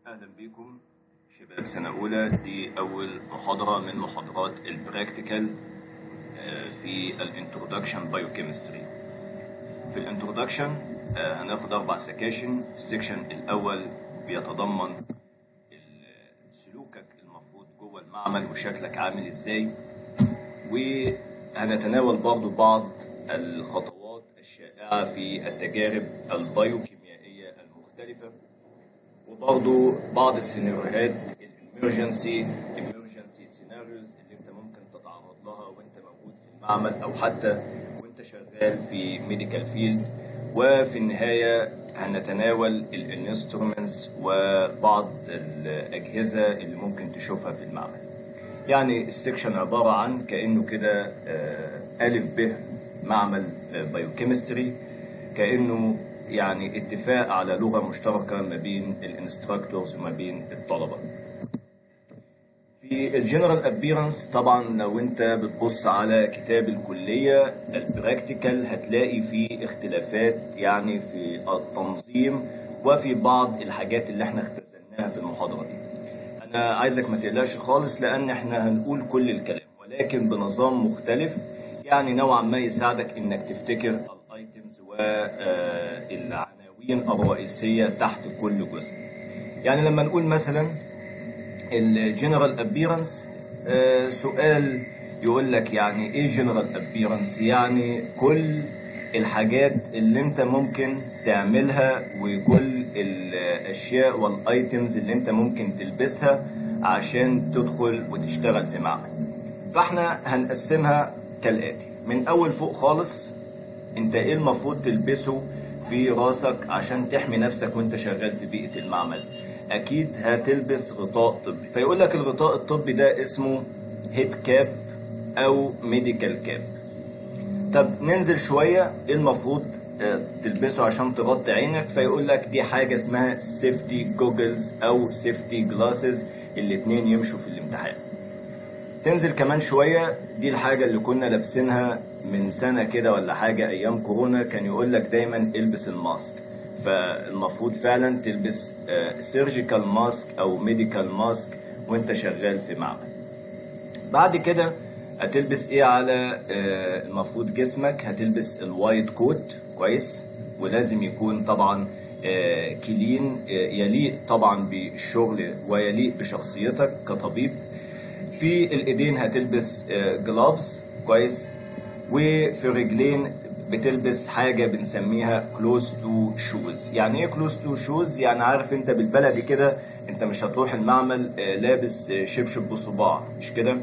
أهلا بكم شباب سنة أولى دي أول محاضرة من محاضرات البراكتيكال في الانترودكشن بايوكيمستري في الانترودكشن هناخد أربع سكاشن السكشن الأول بيتضمن سلوكك المفروض جوه المعمل وشكلك عامل ازاي وهنتناول برضو بعض الخطوات الشائعة في التجارب البايوكيميائية المختلفة وبرضو بعض السيناريوهات الامرجنسي emergency سيناريوز اللي انت ممكن تتعرض لها وانت موجود في المعمل او حتى وانت شغال في ميديكال فيلد وفي النهاية هنتناول الانسترومنتس وبعض الأجهزة اللي ممكن تشوفها في المعمل يعني السكشن عبارة عن كأنه كده ألف ب معمل بايوكيمستري كأنه يعني اتفاق على لغة مشتركة ما بين الانستراكتورز وما بين الطلبة في الجنرال ابيرنس طبعا لو انت بتبص على كتاب الكلية البراكتيكال هتلاقي فيه اختلافات يعني في التنظيم وفي بعض الحاجات اللي احنا اختزلناها في المحاضرة دي انا عايزك ما تقلقش خالص لان احنا هنقول كل الكلام ولكن بنظام مختلف يعني نوعا ما يساعدك انك تفتكر الايتمز والعناوين الرئيسية تحت كل جزء يعني لما نقول مثلا الجنرال ابيرنس سؤال يقول لك يعني ايه جنرال ابيرنس يعني كل الحاجات اللي انت ممكن تعملها وكل الاشياء والايتمز اللي انت ممكن تلبسها عشان تدخل وتشتغل في معمل فاحنا هنقسمها كالاتي من اول فوق خالص انت ايه المفروض تلبسه في راسك عشان تحمي نفسك وانت شغال في بيئة المعمل اكيد هتلبس غطاء طبي فيقول لك الغطاء الطبي ده اسمه هيد كاب او ميديكال كاب طب ننزل شوية ايه المفروض تلبسه عشان تغطي عينك فيقول لك دي حاجة اسمها سيفتي جوجلز او سيفتي جلاسز الاتنين يمشوا في الامتحان تنزل كمان شوية دي الحاجة اللي كنا لابسينها من سنة كده ولا حاجة ايام كورونا كان يقول لك دايما البس الماسك فالمفروض فعلا تلبس سيرجيكال ماسك او ميديكال ماسك وانت شغال في معمل بعد كده هتلبس ايه على المفروض جسمك هتلبس الوايت كوت كويس ولازم يكون طبعا كلين يليق طبعا بالشغل ويليق بشخصيتك كطبيب في الايدين هتلبس جلافز كويس وفي الرجلين بتلبس حاجة بنسميها كلوز تو شوز يعني ايه كلوز تو شوز يعني عارف انت بالبلدي كده انت مش هتروح المعمل لابس شبشب بصباع مش كده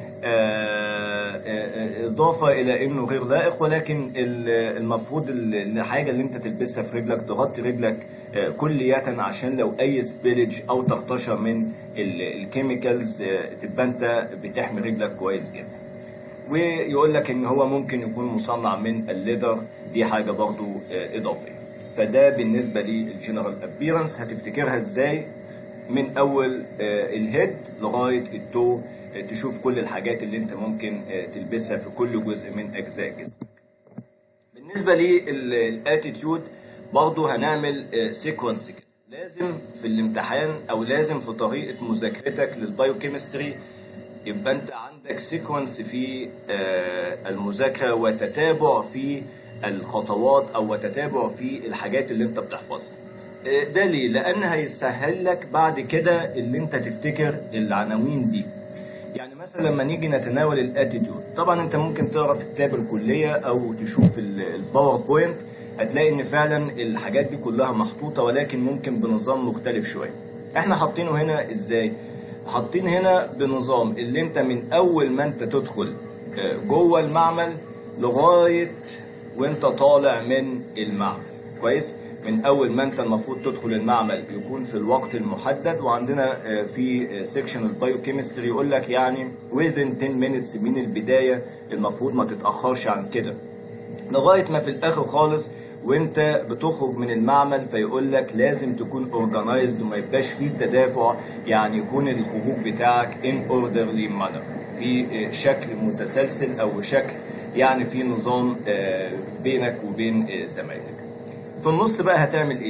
اضافة الى انه غير لائق ولكن المفروض الحاجة اللي انت تلبسها في رجلك تغطي رجلك كلية عشان لو اي سبيلج او تغطشة من الكيميكالز تبقى انت بتحمي رجلك كويس جدا ويقول لك ان هو ممكن يكون مصنع من الليذر دي حاجه برضو اضافيه فده بالنسبه للجنرال ابيرنس هتفتكرها ازاي من اول الهيد لغايه التو تشوف كل الحاجات اللي انت ممكن تلبسها في كل جزء من اجزاء جسمك بالنسبه للاتيتيود برضو هنعمل سيكونس كده لازم في الامتحان او لازم في طريقه مذاكرتك للبايوكيمستري يبقى انت عندك سيكونس في المذاكره وتتابع في الخطوات او وتتابع في الحاجات اللي انت بتحفظها ده ليه لان هيسهل لك بعد كده اللي انت تفتكر العناوين دي يعني مثلا لما نيجي نتناول الاتيتيود طبعا انت ممكن تقرا في كتاب الكليه او تشوف الباوربوينت هتلاقي ان فعلا الحاجات دي كلها محطوطه ولكن ممكن بنظام مختلف شويه احنا حاطينه هنا ازاي حاطين هنا بنظام اللي انت من اول ما انت تدخل جوه المعمل لغايه وانت طالع من المعمل كويس من اول ما انت المفروض تدخل المعمل يكون في الوقت المحدد وعندنا في سيكشن البايوكيمستري يقول لك يعني within 10 minutes من البدايه المفروض ما تتاخرش عن كده لغايه ما في الاخر خالص وانت بتخرج من المعمل فيقول لك لازم تكون اورجنايزد وما يبقاش فيه تدافع يعني يكون الخروج بتاعك ان اوردرلي مانر في شكل متسلسل او شكل يعني في نظام بينك وبين زمايلك في النص بقى هتعمل ايه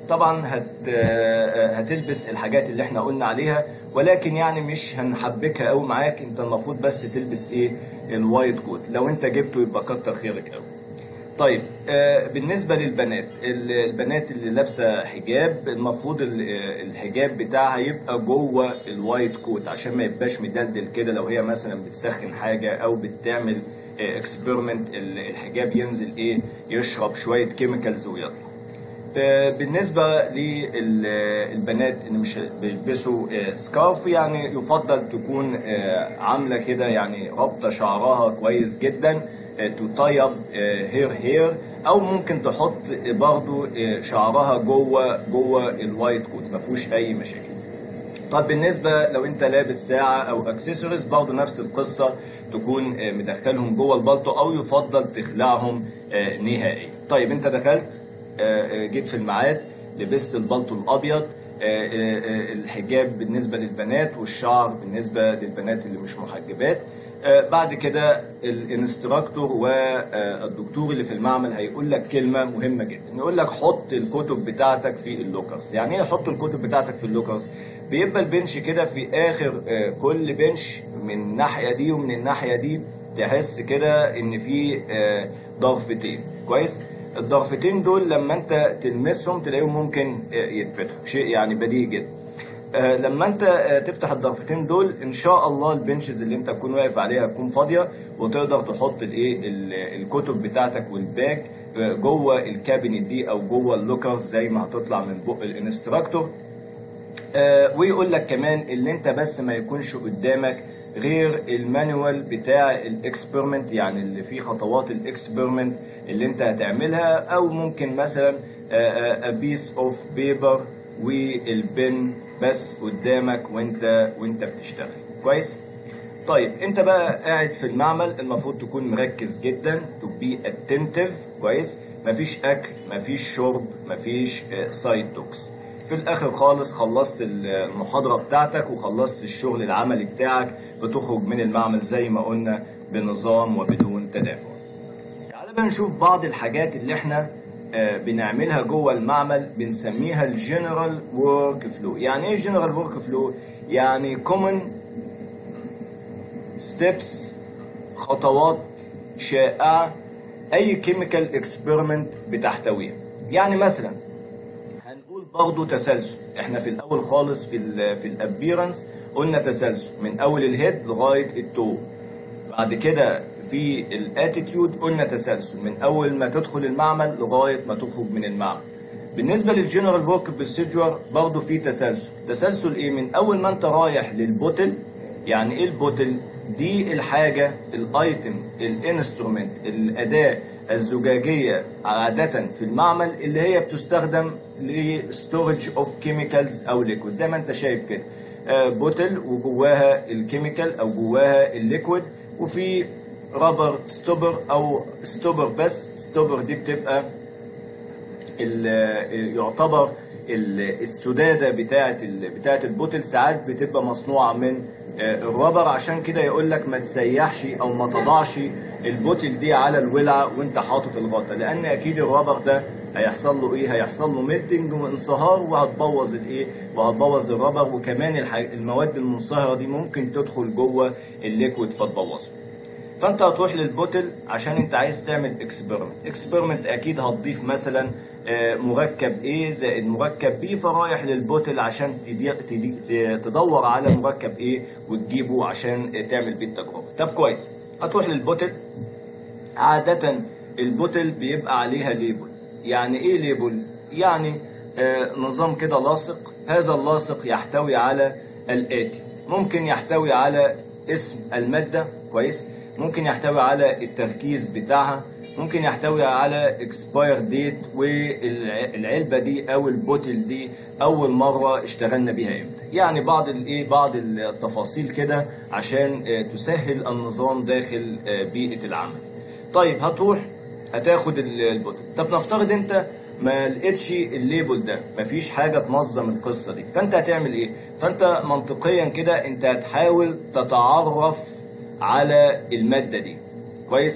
طبعا هت هتلبس الحاجات اللي احنا قلنا عليها ولكن يعني مش هنحبكها قوي معاك انت المفروض بس تلبس ايه الوايت كوت لو انت جبته يبقى كتر خيرك قوي طيب آه بالنسبه للبنات البنات اللي لابسه حجاب المفروض الحجاب بتاعها يبقى جوه الوايت كوت عشان ما يبقاش مدلدل كده لو هي مثلا بتسخن حاجه او بتعمل اكسبيرمنت الحجاب ينزل ايه يشرب شويه كيميكالز ويطلع بالنسبه للبنات اللي مش بيلبسوا سكارف يعني يفضل تكون عامله كده يعني رابطه شعرها كويس جدا تطيب هير هير او ممكن تحط برضو شعرها جوه جوه الوايت كوت ما فيهوش اي مشاكل طب بالنسبه لو انت لابس ساعه او اكسسوارز برضو نفس القصه تكون مدخلهم جوه البلطو او يفضل تخلعهم نهائيا طيب انت دخلت جيت في الميعاد لبست البلطو الابيض الحجاب بالنسبه للبنات والشعر بالنسبه للبنات اللي مش محجبات بعد كده الانستراكتور والدكتور اللي في المعمل هيقول لك كلمه مهمه جدا يقول لك حط الكتب بتاعتك في اللوكرز يعني ايه حط الكتب بتاعتك في اللوكرز بيبقى البنش كده في اخر كل بنش من الناحيه دي ومن الناحيه دي تحس كده ان في ضرفتين كويس الضرفتين دول لما انت تلمسهم تلاقيهم ممكن يتفتحوا شيء يعني بديهي جدا لما انت تفتح الضرفتين دول ان شاء الله البنشز اللي انت تكون واقف عليها تكون فاضيه وتقدر تحط الايه الكتب بتاعتك والباك جوه الكابينت دي او جوه اللوكرز زي ما هتطلع من بق الانستراكتور ويقول لك كمان اللي انت بس ما يكونش قدامك غير المانوال بتاع الاكسبيرمنت يعني اللي فيه خطوات الاكسبيرمنت اللي انت هتعملها او ممكن مثلا بيس اوف بيبر والبن بس قدامك وانت وانت بتشتغل كويس طيب انت بقى قاعد في المعمل المفروض تكون مركز جدا تو بي اتنتيف كويس مفيش اكل مفيش شرب مفيش سايد توكس في الاخر خالص خلصت المحاضره بتاعتك وخلصت الشغل العملي بتاعك بتخرج من المعمل زي ما قلنا بنظام وبدون تدافع تعال بقى نشوف بعض الحاجات اللي احنا بنعملها جوه المعمل بنسميها الجنرال ورك فلو يعني ايه جنرال ورك فلو يعني كومن ستيبس خطوات شائعه اي كيميكال اكسبيرمنت بتحتويها يعني مثلا هنقول برضه تسلسل احنا في الاول خالص في ال في الابيرنس قلنا تسلسل من اول الهيد لغايه التو بعد كده في الاتيتيود قلنا تسلسل من اول ما تدخل المعمل لغايه ما تخرج من المعمل بالنسبه للجنرال ورك بروسيجر برضه في تسلسل تسلسل ايه من اول ما انت رايح للبوتل يعني ايه البوتل دي الحاجه الايتم الانسترومنت الاداه الزجاجيه عاده في المعمل اللي هي بتستخدم لستورج اوف كيميكالز او ليكويد زي ما انت شايف كده بوتل وجواها الكيميكال او جواها الليكويد وفي رابر ستوبر او ستوبر بس ستوبر دي بتبقى يعتبر السداده بتاعه بتاعه البوتل ساعات بتبقى مصنوعه من الرابر عشان كده يقول لك ما تسيحش او ما تضعش البوتل دي على الولعه وانت حاطط الغطا لان اكيد الرابر ده هيحصل له ايه هيحصل له ميلتنج وانصهار وهتبوظ الايه وهتبوظ الرابر وكمان المواد المنصهره دي ممكن تدخل جوه الليكويد فتبوظه فانت هتروح للبوتل عشان انت عايز تعمل اكسبيرمنت اكسبيرمنت اكيد هتضيف مثلا مركب A زائد مركب B فرايح للبوتل عشان تدور على مركب A وتجيبه عشان تعمل بيه التجربه طب كويس هتروح للبوتل عاده البوتل بيبقى عليها ليبل يعني ايه ليبل يعني آه نظام كده لاصق هذا اللاصق يحتوي على الاتي ممكن يحتوي على اسم الماده كويس ممكن يحتوي على التركيز بتاعها ممكن يحتوي على اكسباير ديت والعلبه دي او البوتل دي اول مره اشتغلنا بيها امتى يعني بعض الايه بعض التفاصيل كده عشان تسهل النظام داخل بيئه العمل طيب هتروح هتاخد البوتل طب نفترض انت ما لقيتش الليبل ده مفيش حاجه تنظم القصه دي فانت هتعمل ايه فانت منطقيا كده انت هتحاول تتعرف على الماده دي كويس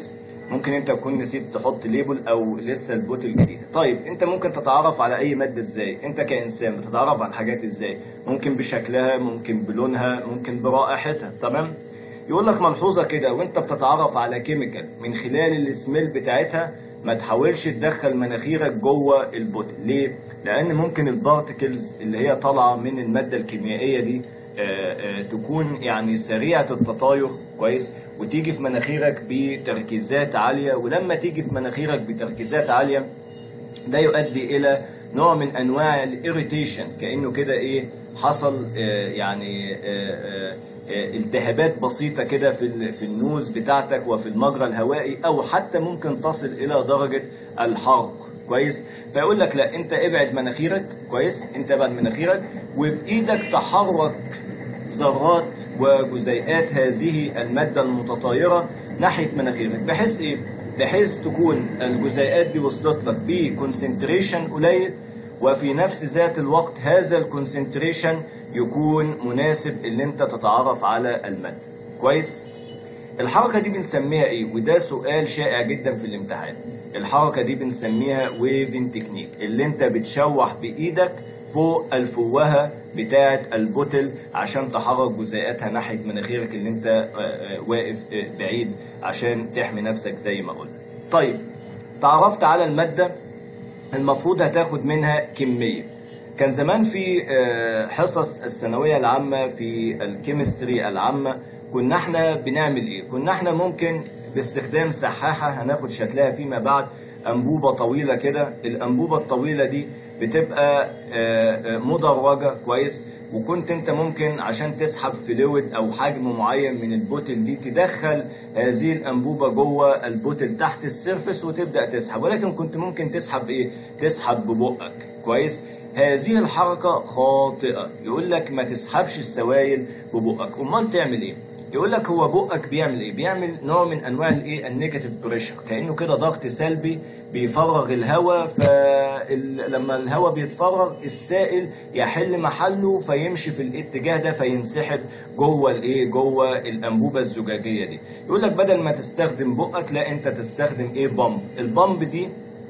ممكن انت تكون نسيت تحط ليبل او لسه البوتل جديده طيب انت ممكن تتعرف على اي ماده ازاي انت كانسان بتتعرف على الحاجات ازاي ممكن بشكلها ممكن بلونها ممكن برائحتها تمام يقول لك ملحوظه كده وانت بتتعرف على كيميكال من خلال السميل بتاعتها ما تحاولش تدخل مناخيرك جوه البوتل ليه لان ممكن البارتكلز اللي هي طالعه من الماده الكيميائيه دي آه، آه، تكون يعني سريعه التطاير كويس وتيجي في مناخيرك بتركيزات عاليه ولما تيجي في مناخيرك بتركيزات عاليه ده يؤدي الى نوع من انواع الاريتيشن كانه كده ايه حصل آه، يعني آه، آه، آه، التهابات بسيطه كده في ال- في النوز بتاعتك وفي المجرى الهوائي او حتى ممكن تصل الى درجه الحرق كويس فيقول لك لا انت ابعد مناخيرك كويس انت ابعد مناخيرك وبايدك تحرك ذرات وجزيئات هذه المادة المتطايرة ناحية مناخيرك بحيث ايه؟ بحيث تكون الجزيئات دي وصلت لك بكونسنتريشن قليل وفي نفس ذات الوقت هذا الكونسنتريشن يكون مناسب اللي انت تتعرف على المادة كويس؟ الحركة دي بنسميها ايه؟ وده سؤال شائع جدا في الامتحان. الحركة دي بنسميها ويفن تكنيك اللي انت بتشوح بايدك فوق الفوهة بتاعة البوتل عشان تحرك جزيئاتها ناحية مناخيرك اللي انت آه، آه، واقف آه، بعيد عشان تحمي نفسك زي ما قلنا. طيب تعرفت على المادة المفروض هتاخد منها كمية كان زمان في آه، حصص الثانوية العامة في الكيمستري العامة كنا احنا بنعمل ايه كنا احنا ممكن باستخدام سحاحة هناخد شكلها فيما بعد أنبوبة طويلة كده الأنبوبة الطويلة دي بتبقى آه، آه، مدرجة كويس وكنت انت ممكن عشان تسحب فلويد او حجم معين من البوتل دي تدخل هذه الانبوبه جوه البوتل تحت السيرفس وتبدا تسحب ولكن كنت ممكن تسحب ايه تسحب ببقك كويس هذه الحركه خاطئه يقول لك ما تسحبش السوائل ببقك امال تعمل ايه يقول لك هو بقك بيعمل ايه بيعمل نوع من انواع الايه النيجاتيف بريشر كانه كده ضغط سلبي بيفرغ الهواء فلما الهواء بيتفرغ السائل يحل محله فيمشي في الاتجاه ده فينسحب جوه الايه جوه الانبوبه الزجاجيه دي يقول لك بدل ما تستخدم بقك لا انت تستخدم ايه بامب البامب دي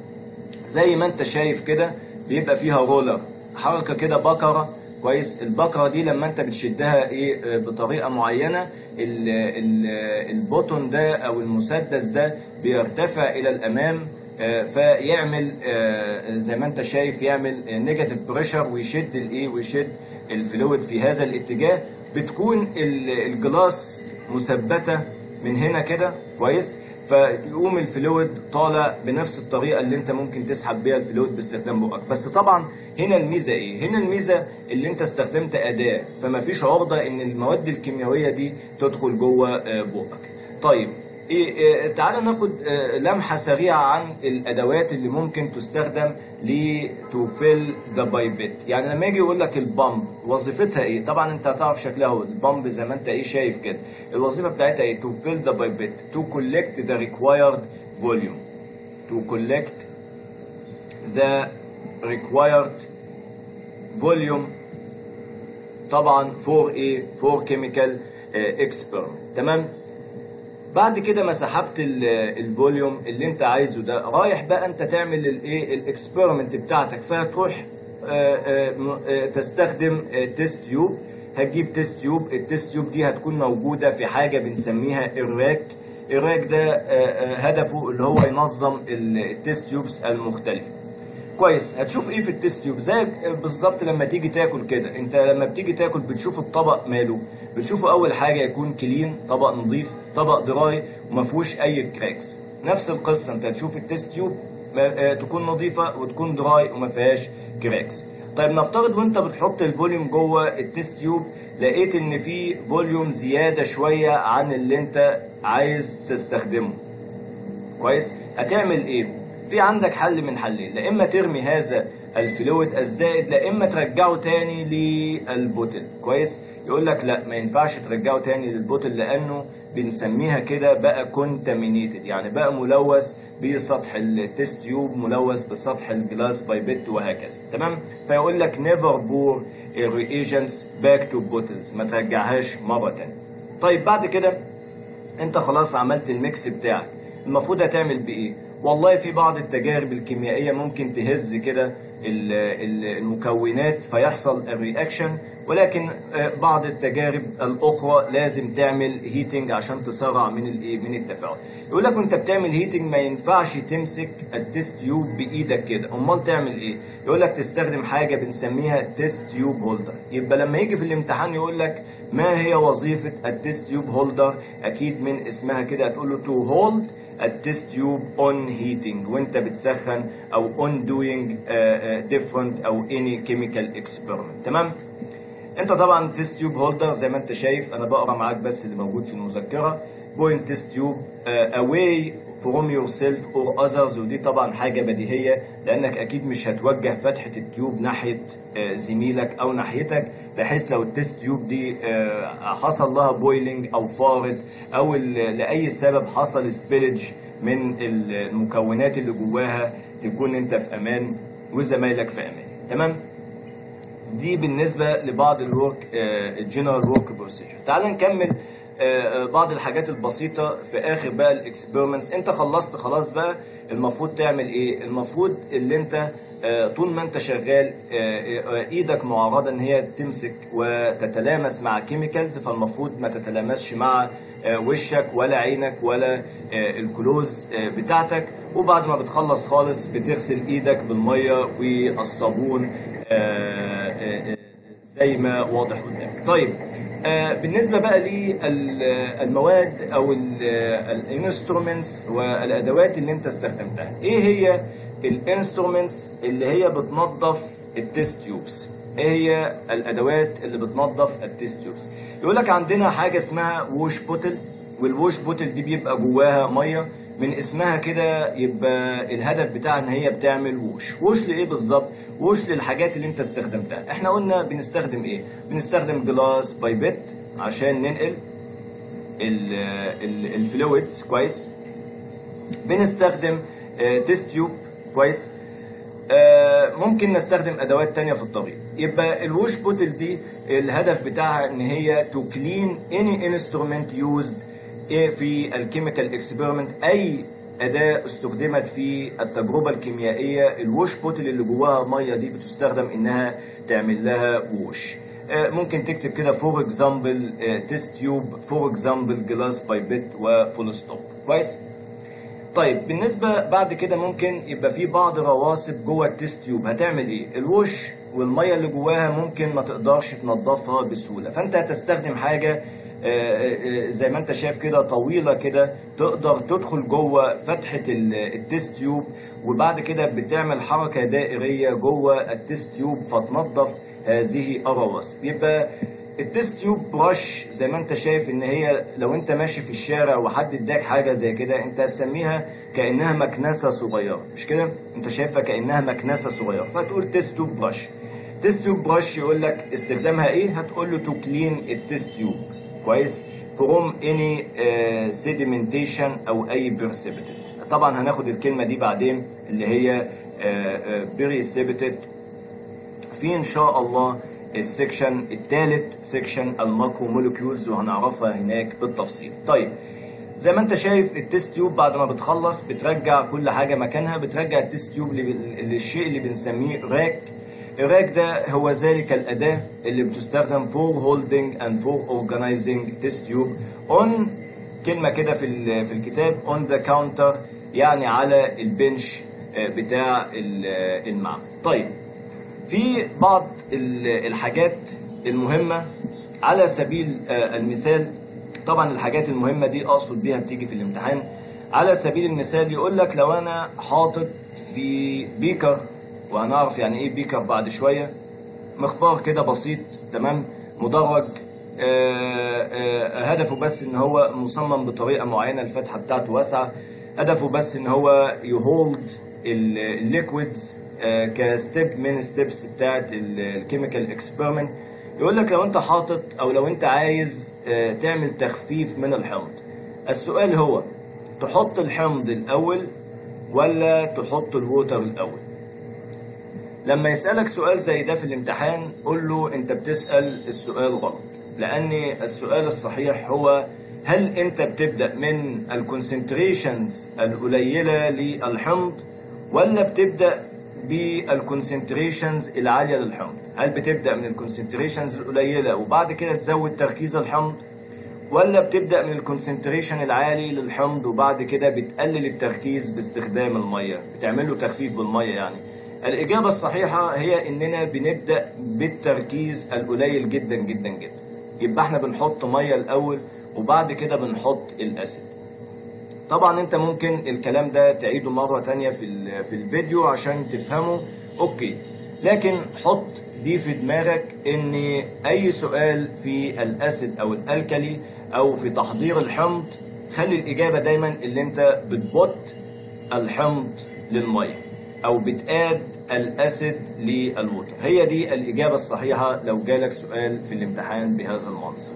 زي ما انت شايف كده بيبقى فيها رولر حركه كده بكره كويس البكره دي لما انت بتشدها ايه آه، بطريقه معينه ال ال البوتون ده او المسدس ده بيرتفع الى الامام آه، فيعمل آه، زي ما انت شايف يعمل نيجاتيف بريشر ويشد الايه ويشد الفلويد في هذا الاتجاه بتكون ال- الجلاس مثبته من هنا كده كويس فيقوم الفلويد طالع بنفس الطريقه اللي انت ممكن تسحب بيها الفلويد باستخدام بقك بس طبعا هنا الميزه ايه هنا الميزه اللي انت استخدمت اداه فما فيش عرضه ان المواد الكيميائيه دي تدخل جوه آه، بقك طيب إيه إيه تعال ناخد آه، لمحة سريعة عن الأدوات اللي ممكن تستخدم ل to fill the pipette يعني لما يجي يقول لك البامب وظيفتها ايه طبعا انت هتعرف شكلها هو البامب زي ما انت ايه شايف كده الوظيفة بتاعتها ايه to fill the pipette to collect the required volume to collect the required volume طبعا for ايه for chemical آه، experiment تمام بعد كده ما سحبت ال- الفوليوم اللي انت عايزه ده رايح بقى انت تعمل الايه الاكسبيرمنت بتاعتك فهتروح آه، آه، م- آه، تستخدم تيست تيوب هتجيب تيست تيوب التيست تيوب دي هتكون موجوده في حاجه بنسميها الراك الراك ده آه، آه، هدفه اللي هو ينظم التيست تيوبس المختلفه كويس هتشوف ايه في التيست تيوب زي بالظبط لما تيجي تاكل كده انت لما بتيجي تاكل بتشوف الطبق ماله بتشوفه اول حاجه يكون كلين طبق نظيف طبق دراي وما فيهوش اي كراكس نفس القصه انت هتشوف التيست تيوب ما- آه، تكون نظيفه وتكون دراي وما فيهاش كراكس طيب نفترض وانت بتحط الفوليوم جوه التيست تيوب لقيت ان في فوليوم زياده شويه عن اللي انت عايز تستخدمه كويس هتعمل ايه في عندك حل من حلين لا اما ترمي هذا الفلويد الزائد لا اما ترجعه تاني للبوتل كويس يقول لك لا ما ينفعش ترجعه تاني للبوتل لانه بنسميها كده بقى كونتامينيتد يعني بقى ملوث بسطح التيست تيوب ملوث بسطح الجلاس بايبت وهكذا تمام فيقول لك نيفر بور الريجنتس باك تو بوتلز ما ترجعهاش مره تانية طيب بعد كده انت خلاص عملت الميكس بتاعك المفروض هتعمل بايه والله في بعض التجارب الكيميائيه ممكن تهز كده ال- ال- المكونات فيحصل الرياكشن ولكن آه، بعض التجارب الاخرى لازم تعمل هيتنج عشان تسرع من الايه من التفاعل يقول لك وانت بتعمل هيتنج ما ينفعش تمسك التست تيوب بايدك كده امال تعمل ايه يقول لك تستخدم حاجه بنسميها تيست تيوب هولدر يبقى لما يجي في الامتحان يقول لك ما هي وظيفه التيست تيوب هولدر اكيد من اسمها كده هتقول له تو هولد التست تيوب اون هيتنج وانت بتسخن او اون دوينج ديفرنت او اني كيميكال اكسبيرمنت تمام انت طبعا تيست تيوب هولدر زي ما انت شايف انا بقرا معاك بس اللي موجود في المذكره بوينت تيست تيوب اواي فروم يور سيلف اور اذرز ودي طبعا حاجه بديهيه لانك اكيد مش هتوجه فتحه التيوب ناحيه آه، زميلك او ناحيتك بحيث لو التيست تيوب دي آه، حصل لها بويلنج او فارت او ال- لاي سبب حصل سبيلج من المكونات اللي جواها تكون انت في امان وزمايلك في امان تمام دي بالنسبه لبعض الورك الجنرال ورك بروسيجر تعال نكمل آه، آه، بعض الحاجات البسيطه في اخر بقى الاكسبيرمنتس انت خلصت خلاص بقى المفروض تعمل ايه المفروض اللي انت آه، طول ما انت شغال آه، آه، ايدك معرضه ان هي تمسك وتتلامس مع كيميكالز فالمفروض ما تتلامسش مع آه، وشك ولا عينك ولا آه، الكلوز آه، بتاعتك وبعد ما بتخلص خالص بتغسل ايدك بالميه والصابون آه، آه، آه، زي ما واضح قدامك طيب آه، بالنسبه بقى للمواد او الانسترومنتس والادوات اللي انت استخدمتها ايه هي الانسترومنتس اللي هي بتنظف التست تيوبس ايه هي الادوات اللي بتنظف التست تيوبس يقول لك عندنا حاجه اسمها ووش بوتل والووش بوتل دي بيبقى جواها ميه من اسمها كده يبقى الهدف بتاعها ان هي بتعمل ووش ووش لايه بالظبط ووش للحاجات اللي انت استخدمتها احنا قلنا بنستخدم ايه بنستخدم جلاس بايبت عشان ننقل الفلويدز كويس بنستخدم تيست تيوب كويس آه، ممكن نستخدم ادوات تانية في الطريق يبقى الوش بوتل دي الهدف بتاعها ان هي تو كلين اني انسترومنت يوزد في الكيميكال اكسبيرمنت اي اداه استخدمت في التجربه الكيميائيه الوش بوتل اللي جواها ميه دي بتستخدم انها تعمل لها ووش آه، ممكن تكتب كده فور اكزامبل تيست تيوب فور اكزامبل جلاس بايبت وفول ستوب كويس طيب بالنسبه بعد كده ممكن يبقى في بعض رواسب جوه التيست تيوب هتعمل ايه الوش والميه اللي جواها ممكن ما تقدرش تنظفها بسهوله فانت هتستخدم حاجه آه، آه، آه، زي ما انت شايف كده طويله كده تقدر تدخل جوه فتحه ال- التيست تيوب وبعد كده بتعمل حركه دائريه جوه التيست تيوب فتنظف هذه الرواسب يبقى التيست تيوب برش زي ما انت شايف ان هي لو انت ماشي في الشارع وحد اداك حاجه زي كده انت هتسميها كانها مكنسه صغيره مش كده انت شايفها كانها مكنسه صغيره فتقول تيست تيوب برش تيست تيوب برش يقول لك استخدامها ايه هتقول له تو كلين التيست تيوب كويس فروم اني سيديمنتيشن او اي بريسيبيتد طبعا هناخد الكلمه دي بعدين اللي هي بريسيبيتد في ان شاء الله السكشن الثالث سكشن الماكرو مولكيولز وهنعرفها هناك بالتفصيل طيب زي ما انت شايف التست تيوب بعد ما بتخلص بترجع كل حاجه مكانها بترجع التست تيوب للشيء اللي بنسميه راك الراك ده هو ذلك الاداه اللي بتستخدم فور هولدنج اند فور اورجانيزنج تست تيوب اون كلمه كده في ال- في الكتاب اون ذا كاونتر يعني على البنش آه، بتاع ال- آه، المعمل طيب في بعض ال- الحاجات المهمة على سبيل آه، المثال طبعا الحاجات المهمة دي أقصد بيها بتيجي في الامتحان على سبيل المثال يقول لك لو أنا حاطط في بيكر وهنعرف يعني إيه بيكر بعد شوية مخبار كده بسيط تمام مدرج آه، آه، هدفه بس ان هو مصمم بطريقه معينه الفتحه بتاعته واسعه هدفه بس ان هو يهولد الليكويدز كستيب من ستيبس بتاعت الكيميكال اكسبيرمنت يقول لك لو انت حاطط او لو انت عايز آه، تعمل تخفيف من الحمض السؤال هو تحط الحمض الاول ولا تحط الووتر الاول لما يسألك سؤال زي ده في الامتحان قول له انت بتسأل السؤال غلط لان السؤال الصحيح هو هل انت بتبدا من الكونسنتريشنز القليله للحمض ولا بتبدا بالكونسنتريشنز العاليه للحمض هل بتبدا من الكونسنتريشنز القليله وبعد كده تزود تركيز الحمض ولا بتبدا من الكونسنتريشن العالي للحمض وبعد كده بتقلل التركيز باستخدام الميه بتعمل له تخفيف بالميه يعني الاجابه الصحيحه هي اننا بنبدا بالتركيز القليل جدا جدا جدا يبقى احنا بنحط ميه الاول وبعد كده بنحط الاسيد طبعا انت ممكن الكلام ده تعيده مرة تانية في, في الفيديو عشان تفهمه اوكي لكن حط دي في دماغك ان اي سؤال في الاسيد او الالكلي او في تحضير الحمض خلي الاجابة دايما اللي انت بتبط الحمض للمية او بتقاد الاسيد للوتر هي دي الاجابة الصحيحة لو جالك سؤال في الامتحان بهذا المنظر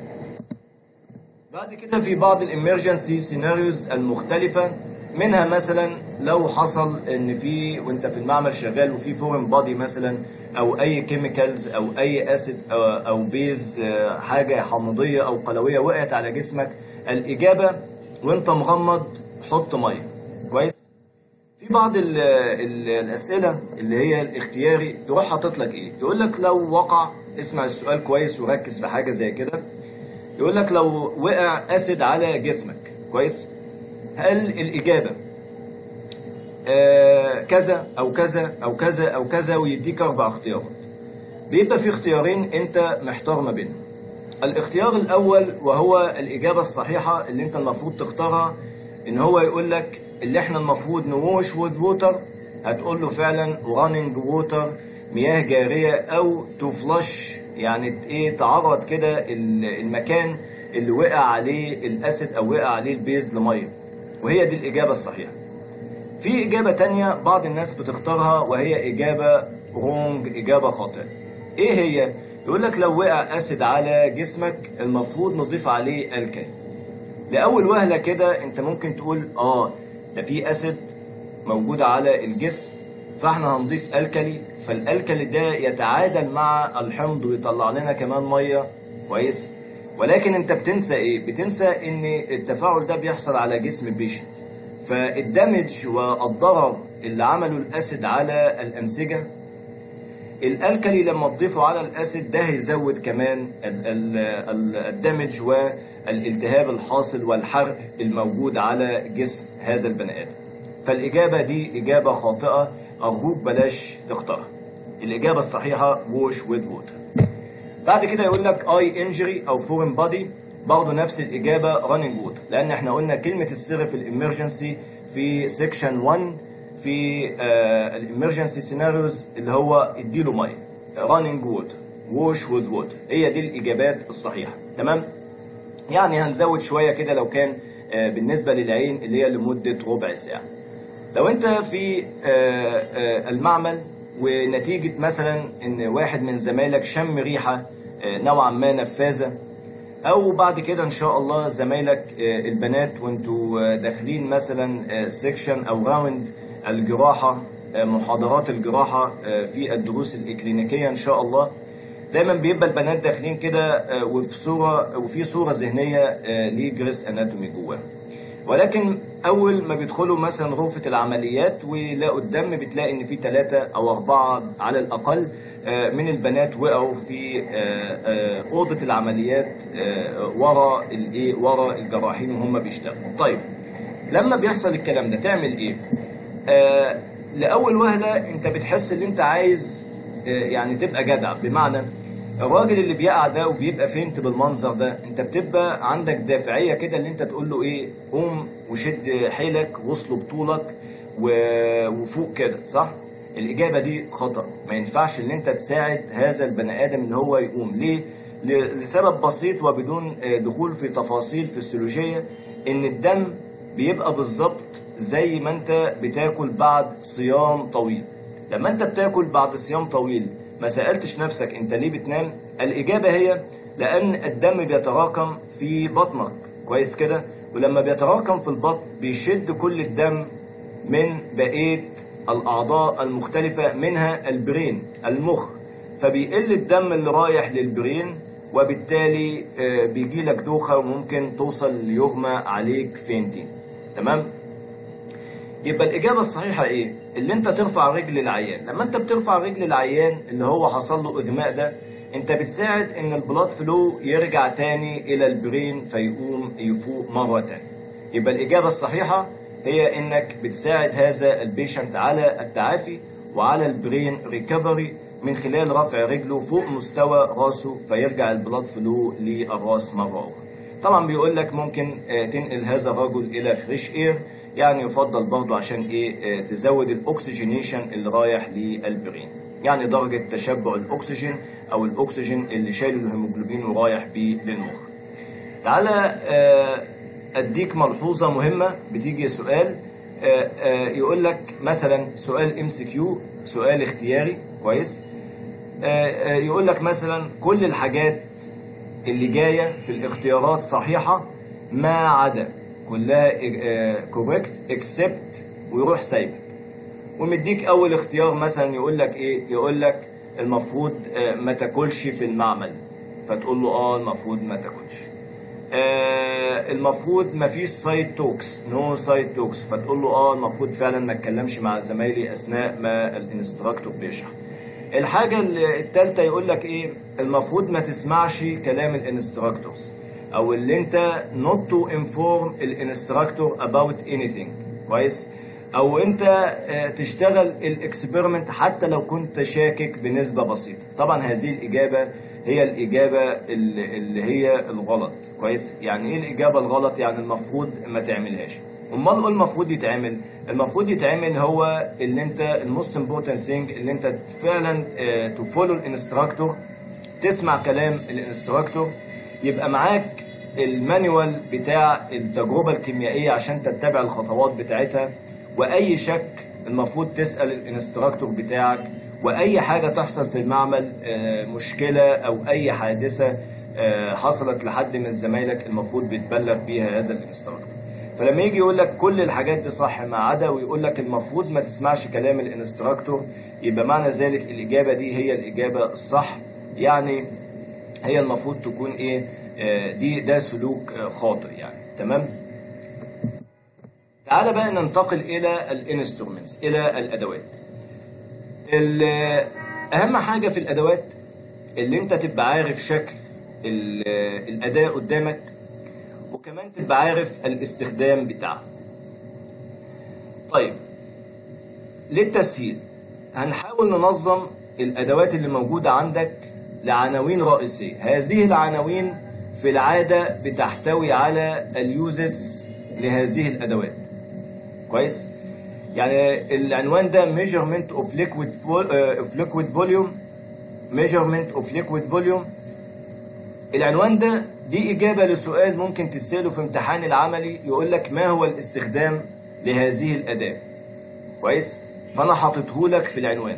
بعد كده في بعض الامرجنسي سيناريوز المختلفة منها مثلا لو حصل ان في وانت في المعمل شغال وفي فورن بادي مثلا او اي كيميكالز او اي اسيد او, أو بيز حاجة حمضية او قلوية وقعت على جسمك الاجابة وانت مغمض حط مية كويس في بعض ال ال الاسئلة اللي هي الاختياري يروح حاطط لك ايه يقول لك لو وقع اسمع السؤال كويس وركز في حاجة زي كده يقول لك لو وقع اسيد على جسمك كويس هل الاجابه آه كذا او كذا او كذا او كذا ويديك اربع اختيارات بيبقى في اختيارين انت محتار ما بينهم الاختيار الاول وهو الاجابه الصحيحه اللي انت المفروض تختارها ان هو يقول لك اللي احنا المفروض نوش وذ ووتر هتقول له فعلا راننج ووتر مياه جاريه او تو فلاش يعني ايه تعرض كده المكان اللي وقع عليه الاسيد او وقع عليه البيز لميه وهي دي الاجابه الصحيحه في اجابه تانية بعض الناس بتختارها وهي اجابه رونج اجابه خاطئه ايه هي يقول لك لو وقع اسيد على جسمك المفروض نضيف عليه الكالي لاول وهله كده انت ممكن تقول اه ده في اسيد موجوده على الجسم فاحنا هنضيف الكلي فالالكلي ده يتعادل مع الحمض ويطلع لنا كمان ميه كويس ولكن انت بتنسى ايه بتنسى ان التفاعل ده بيحصل على جسم البيشنت فالدمج والضرر اللي عمله الاسيد على الانسجه الالكلي لما تضيفه على الاسيد ده هيزود كمان الدمج والالتهاب الحاصل والحرق الموجود على جسم هذا البني ادم فالاجابه دي اجابه خاطئه أرجوك بلاش تختارها الإجابة الصحيحة ووش وذ ووتر بعد كده يقول لك اي انجري او فورن بادي برضه نفس الإجابة راننج ووتر لأن احنا قلنا كلمة السر في الإمرجنسي في سيكشن 1 في الإمرجنسي سيناريوز اللي هو اديله مية راننج ووتر ووش وذ ووتر هي دي الإجابات الصحيحة تمام يعني هنزود شوية كده لو كان آه بالنسبة للعين اللي هي لمدة ربع ساعة لو انت في المعمل ونتيجة مثلا ان واحد من زمايلك شم ريحة نوعا ما نفاذة او بعد كده ان شاء الله زمايلك البنات وانتوا داخلين مثلا سيكشن او راوند الجراحة محاضرات الجراحة في الدروس الإكلينيكية ان شاء الله دايما بيبقى البنات داخلين كده وفي صورة وفي صورة ذهنية لجريس اناتومي جواها ولكن اول ما بيدخلوا مثلا غرفه العمليات ويلاقوا الدم بتلاقي ان في ثلاثه او اربعه على الاقل من البنات وقعوا في اوضه العمليات ورا الايه ورا الجراحين وهم بيشتغلوا طيب لما بيحصل الكلام ده تعمل ايه لاول وهله انت بتحس ان انت عايز يعني تبقى جدع بمعنى الراجل اللي بيقع ده وبيبقى فينت بالمنظر ده انت بتبقى عندك دافعيه كده اللي انت تقول له ايه قوم وشد حيلك وصله بطولك وفوق كده صح الاجابه دي خطا ما ينفعش ان انت تساعد هذا البني ادم ان هو يقوم ليه لسبب بسيط وبدون دخول في تفاصيل فسيولوجيه ان الدم بيبقى بالظبط زي ما انت بتاكل بعد صيام طويل لما انت بتاكل بعد صيام طويل ما سألتش نفسك انت ليه بتنام الإجابة هي لأن الدم بيتراكم في بطنك كويس كده ولما بيتراكم في البطن بيشد كل الدم من بقية الأعضاء المختلفة منها البرين المخ فبيقل الدم اللي رايح للبرين وبالتالي آه، بيجي لك دوخه وممكن توصل ليغمى عليك فينتين تمام يبقى الإجابة الصحيحة إيه؟ اللي أنت ترفع رجل العيان، لما أنت بترفع رجل العيان اللي هو حصل له إغماء ده، أنت بتساعد إن البلاد فلو يرجع تاني إلى البرين فيقوم يفوق مرة تانية. يبقى الإجابة الصحيحة هي إنك بتساعد هذا البيشنت على التعافي وعلى البرين ريكفري من خلال رفع رجله فوق مستوى راسه فيرجع البلاد فلو للراس مرة أخرى. طبعا بيقول لك ممكن آه، تنقل هذا الرجل إلى فريش إير يعني يفضل برضه عشان ايه آه، تزود الاكسجينيشن اللي رايح للبرين يعني درجة تشبع الاكسجين او الاكسجين اللي شايل الهيموجلوبين ورايح بيه للمخ تعالى آه، اديك ملحوظة مهمة بتيجي سؤال آه، آه، يقول لك مثلا سؤال ام سي كيو سؤال اختياري كويس آه، آه، يقول لك مثلا كل الحاجات اللي جايه في الاختيارات صحيحه ما عدا كلها كوريكت اكسبت ويروح سايبك ومديك اول اختيار مثلا يقول لك ايه يقول لك المفروض آه، ما تاكلش في المعمل فتقول له اه المفروض ما تاكلش آه المفروض ما فيش سايد توكس نو سايد توكس فتقول له اه المفروض فعلا ما اتكلمش مع زمايلي اثناء ما الانستراكتور بيشرح الحاجة الثالثة يقول لك ايه المفروض ما تسمعش كلام الانستراكتورز او اللي انت not to inform الانستراكتور about anything كويس او انت آه، تشتغل الاكسبيرمنت حتى لو كنت شاكك بنسبة بسيطة طبعا هذه الاجابة هي الاجابة اللي اللي هي الغلط كويس يعني ايه الاجابة الغلط يعني المفروض ما تعملهاش امال ايه المفروض يتعمل المفروض يتعمل هو اللي انت الموست امبورتنت ثينج اللي انت فعلا تو فولو الانستراكتور تسمع كلام الانستراكتور يبقى معاك المانيوال بتاع التجربة الكيميائية عشان تتبع الخطوات بتاعتها وأي شك المفروض تسأل الانستراكتور بتاعك وأي حاجة تحصل في المعمل آه، مشكلة أو أي حادثة آه، حصلت لحد من زمايلك المفروض بتبلغ بيها هذا الانستراكتور فلما يجي يقول لك كل الحاجات دي صح ما عدا ويقول لك المفروض ما تسمعش كلام الانستراكتور يبقى معنى ذلك الإجابة دي هي الإجابة الصح يعني هي المفروض تكون ايه آه، دي ده سلوك آه، خاطئ يعني تمام تعال بقى ننتقل الى الانسترومنتس الى الادوات ال- اهم حاجه في الادوات اللي انت تبقى عارف شكل ال- الاداه قدامك وكمان تبقى عارف الاستخدام بتاعها طيب للتسهيل هنحاول ننظم الادوات اللي موجوده عندك لعناوين رئيسيه هذه العناوين في العاده بتحتوي على اليوزز لهذه الادوات كويس يعني العنوان ده measurement of liquid vol- آه، of liquid volume measurement of liquid volume العنوان ده دي إجابة لسؤال ممكن تتسأله في امتحان العملي يقول لك ما هو الاستخدام لهذه الأداة كويس فأنا حاططه لك في العنوان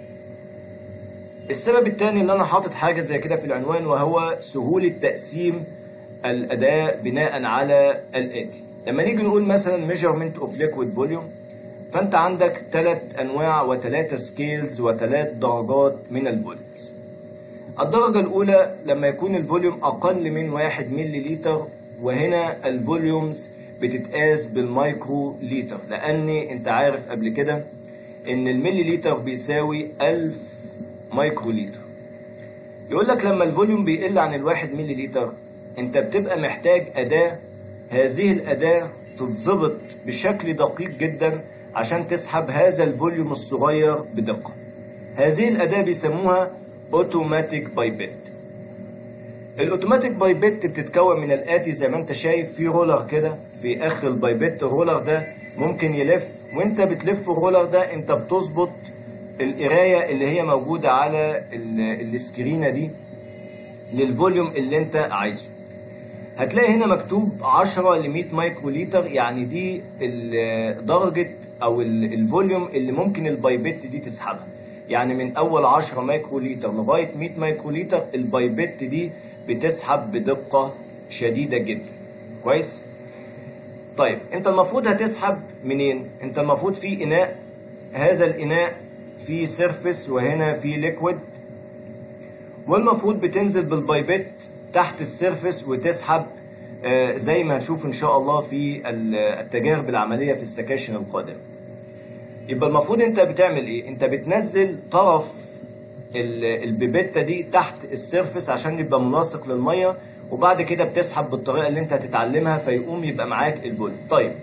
السبب الثاني اللي أنا حاطط حاجة زي كده في العنوان وهو سهولة تقسيم الأداة بناء على الآتي لما نيجي نقول مثلا measurement of liquid volume فأنت عندك ثلاث أنواع وثلاثة سكيلز وثلاث درجات من الفوليومز الدرجة الأولى لما يكون الفوليوم أقل من واحد ملي لتر وهنا الفوليومز بتتقاس بالمايكرو لتر لأن أنت عارف قبل كده إن الملي لتر بيساوي ألف مايكرو لتر يقول لك لما الفوليوم بيقل عن الواحد ملي لتر أنت بتبقى محتاج أداة هذه الأداة تتظبط بشكل دقيق جدا عشان تسحب هذا الفوليوم الصغير بدقة هذه الأداة بيسموها اوتوماتيك بايبت الاوتوماتيك بايبت بتتكون من الاتي زي ما انت شايف في رولر كده في اخر البايبت الرولر ده ممكن يلف وانت بتلف الرولر ده انت بتظبط القرايه اللي هي موجوده على ال- السكرينه دي للفوليوم اللي انت عايزه هتلاقي هنا مكتوب 10 ل 100 مايكرو لتر يعني دي ال- درجه او ال- الفوليوم اللي ممكن البايبت دي تسحبها يعني من اول 10 مايكرو لتر لغايه 100 مايكرو لتر البايبت دي بتسحب بدقه شديده جدا كويس طيب انت المفروض هتسحب منين انت المفروض في اناء هذا الاناء فيه سيرفس وهنا فيه ليكويد والمفروض بتنزل بالبايبت تحت السيرفس وتسحب آه، زي ما هتشوف ان شاء الله في ال- التجارب العمليه في السكاشن القادمه يبقى المفروض انت بتعمل ايه انت بتنزل طرف ال- البيبته دي تحت السيرفس عشان يبقى ملاصق للميه وبعد كده بتسحب بالطريقه اللي انت هتتعلمها فيقوم يبقى معاك البول طيب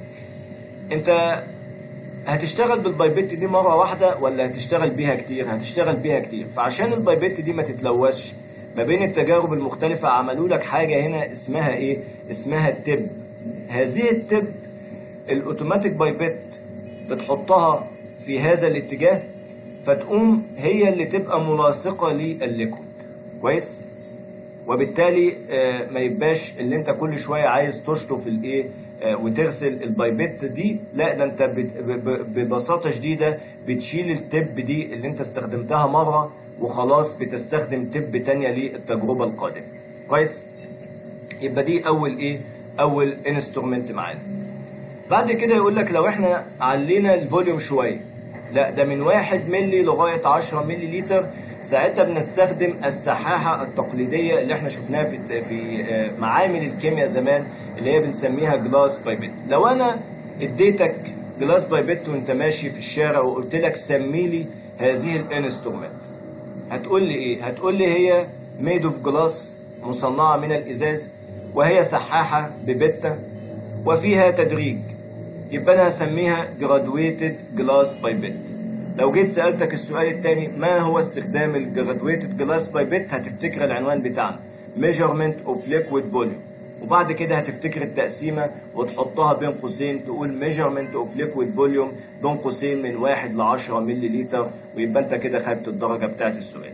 انت هتشتغل بالبايبت دي مره واحده ولا هتشتغل بيها كتير هتشتغل بيها كتير فعشان البايبت دي ما تتلوثش ما بين التجارب المختلفه عملوا لك حاجه هنا اسمها ايه اسمها التب هذه التب الاوتوماتيك بايبت بتحطها في هذا الاتجاه فتقوم هي اللي تبقى ملاصقه للليكويد كويس وبالتالي آه، ما يبقاش اللي انت كل شويه عايز تشطف الايه آه، وتغسل البايبت دي لا ده انت بت- ب- ب- ببساطه شديده بتشيل التب دي اللي انت استخدمتها مره وخلاص بتستخدم تب تانية للتجربه القادمه كويس يبقى دي اول ايه اول انسترومنت معانا بعد كده يقول لك لو احنا علينا الفوليوم شويه لا ده من 1 ملي لغايه 10 ملي لتر ساعتها بنستخدم السحاحه التقليديه اللي احنا شفناها في في آه، معامل الكيمياء زمان اللي هي بنسميها جلاس بايبت لو انا اديتك جلاس بايبت وانت ماشي في الشارع وقلت لك سمي لي هذه الانسترومنت هتقول لي ايه هتقول لي هي ميد اوف جلاس مصنعه من الازاز وهي سحاحه ببته وفيها تدريج يبقى انا هسميها graduated glass pipette لو جيت سألتك السؤال الثاني ما هو استخدام الجرادويتد جلاس بايبت هتفتكر العنوان بتاعنا measurement of liquid volume وبعد كده هتفتكر التقسيمة وتحطها بين قوسين تقول measurement of liquid volume بين قوسين من 1 ل 10 ملي لتر ويبقى انت كده خدت الدرجة بتاعت السؤال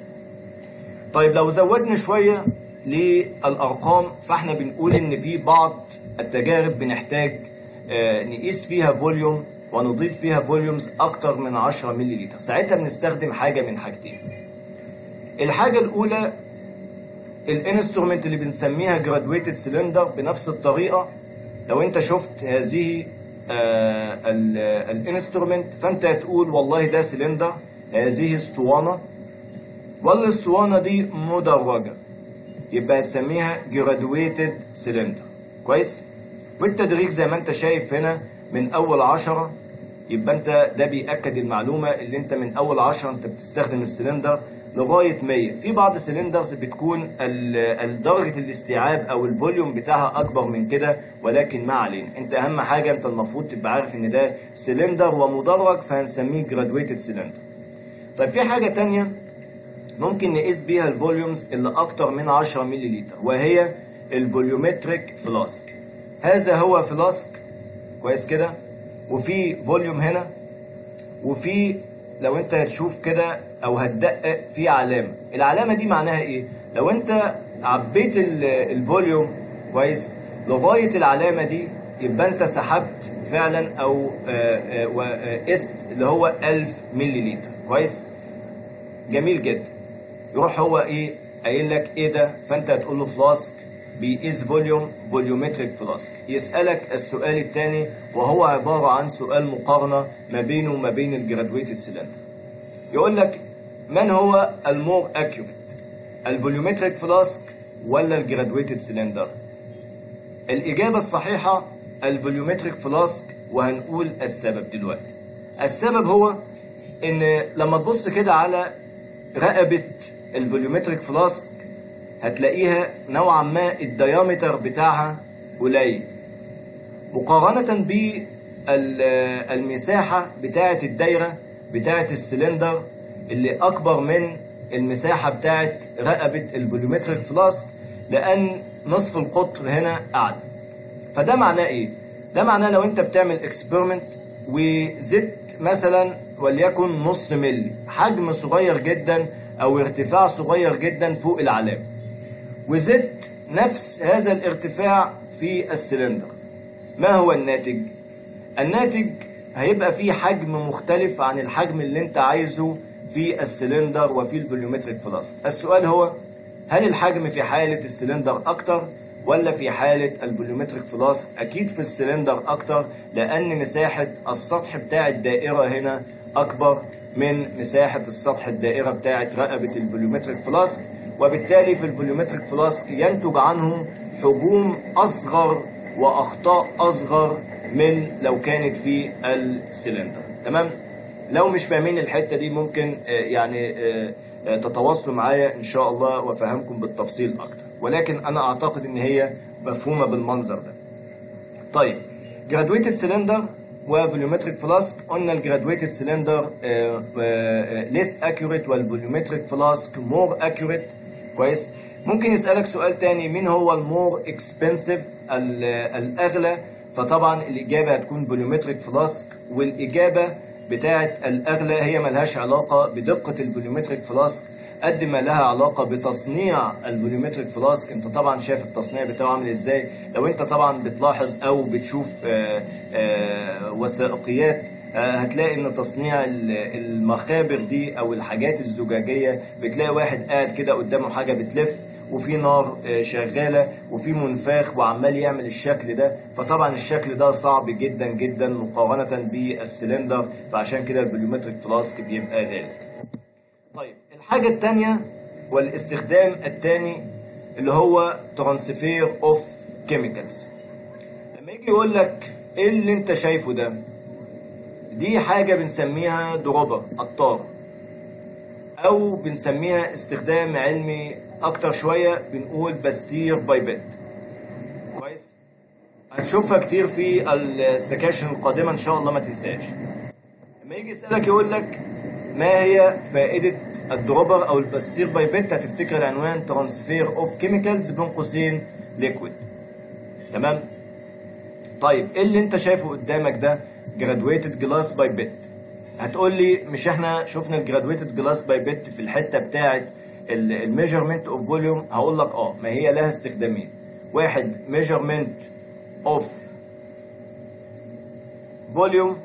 طيب لو زودنا شوية للأرقام فاحنا بنقول إن في بعض التجارب بنحتاج آه، نقيس فيها فوليوم ونضيف فيها فوليومز أكتر من 10 ملي لتر ساعتها بنستخدم حاجة من حاجتين الحاجة الأولى الانسترومنت اللي بنسميها جرادويتد سيلندر بنفس الطريقة لو انت شفت هذه الانسترومنت فانت هتقول والله ده سيلندر هذه اسطوانة والاسطوانة دي مدرجة يبقى هتسميها جرادويتد سيلندر كويس والتدريج زي ما انت شايف هنا من اول عشرة يبقى انت ده بيأكد المعلومة اللي انت من اول عشرة انت بتستخدم السلندر لغاية 100 في بعض السلندرز بتكون ال- ال- درجة الاستيعاب او الفوليوم بتاعها اكبر من كده ولكن ما علينا انت اهم حاجة انت المفروض تبقى عارف ان ده سلندر ومدرج فهنسميه جرادويتد سلندر طيب في حاجة تانية ممكن نقيس بيها الفوليومز اللي اكتر من 10 ملي لتر وهي الفوليومتريك فلاسك هذا هو فلاسك كويس كده وفي فوليوم هنا وفي لو انت هتشوف كده او هتدقق في علامه العلامه دي معناها ايه لو انت عبيت ال- الفوليوم كويس لغايه العلامه دي يبقى انت سحبت فعلا او آه، آه، وقست اللي هو 1000 ملي لتر كويس جميل جدا يروح هو ايه قايل لك ايه ده فانت هتقول له فلاسك بيقيس فوليوم فوليومتريك فلاسك يسالك السؤال الثاني وهو عباره عن سؤال مقارنه ما بينه وما بين الجرادويتد سيلندر يقول لك من هو المور اكيوريت الفوليومتريك فلاسك ولا الجرادويتد سيلندر الإجابة الصحيحة الفوليومتريك فلاسك وهنقول السبب دلوقتي السبب هو إن لما تبص كده على رقبة الفوليومتريك فلاسك هتلاقيها نوعا ما الديامتر بتاعها قليل مقارنة بالمساحة بتاعة الدايرة بتاعة السلندر اللي أكبر من المساحة بتاعة رقبة الفوليومتريك فلاسك لأن نصف القطر هنا أعلى فده معناه إيه؟ ده معناه لو أنت بتعمل اكسبيرمنت وزدت مثلا وليكن نص ملي حجم صغير جدا أو ارتفاع صغير جدا فوق العلامة وزدت نفس هذا الارتفاع في السلندر ما هو الناتج؟ الناتج هيبقى فيه حجم مختلف عن الحجم اللي انت عايزه في السلندر وفي الفوليومتريك فلاسك السؤال هو هل الحجم في حالة السلندر أكتر ولا في حالة الفوليومتريك فلاسك أكيد في السلندر أكتر لأن مساحة السطح بتاع الدائرة هنا أكبر من مساحة السطح الدائرة بتاعة رقبة الفوليومتريك فلاسك وبالتالي في الفوليومتريك فلاسك ينتج عنهم حجوم اصغر واخطاء اصغر من لو كانت في السلندر تمام لو مش فاهمين الحته دي ممكن آه، يعني آه، آه، تتواصلوا معايا ان شاء الله وافهمكم بالتفصيل اكتر ولكن انا اعتقد ان هي مفهومه بالمنظر ده طيب جرادويتد سلندر وفوليومتريك فلاسك قلنا الجرادويتد سلندر ليس اكيوريت والفوليومتريك فلاسك مور اكيوريت كويس ممكن يسالك سؤال تاني مين هو المور اكسبنسيف الاغلى فطبعا الاجابه هتكون فوليومتريك فلاسك والاجابه بتاعه الاغلى هي ملهاش علاقه بدقه الفوليومتريك فلاسك قد ما لها علاقه بتصنيع الفوليومتريك فلاسك انت طبعا شايف التصنيع بتاعه عامل ازاي لو انت طبعا بتلاحظ او بتشوف آه، آه، وثائقيات آه، هتلاقي ان تصنيع ال- المخابر دي او الحاجات الزجاجيه بتلاقي واحد قاعد كده قدامه حاجه بتلف وفي نار آه، شغاله وفي منفاخ وعمال يعمل الشكل ده فطبعا الشكل ده صعب جدا جدا مقارنه بالسلندر فعشان كده الفوليومتريك فلاسك بيبقى غالي طيب الحاجة التانية والاستخدام التاني اللي هو ترانسفير اوف كيميكالز لما يجي يقول لك ايه اللي انت شايفه ده دي حاجة بنسميها دروبر قطار او بنسميها استخدام علمي اكتر شوية بنقول باستير بايبت كويس هنشوفها كتير في السكاشن القادمة ان شاء الله ما تنساش لما يجي يسألك يقول لك ما هي فائدة الدروبر أو الباستير بايبت هتفتكر العنوان ترانسفير اوف كيميكالز بين قوسين ليكويد تمام طيب ايه اللي انت شايفه قدامك ده جرادويتد جلاس بايبت هتقول لي مش احنا شفنا الجرادويتد جلاس بايبت في الحته بتاعه الميجرمنت اوف فوليوم هقول لك اه ما هي لها استخدامين واحد ميجرمنت اوف فوليوم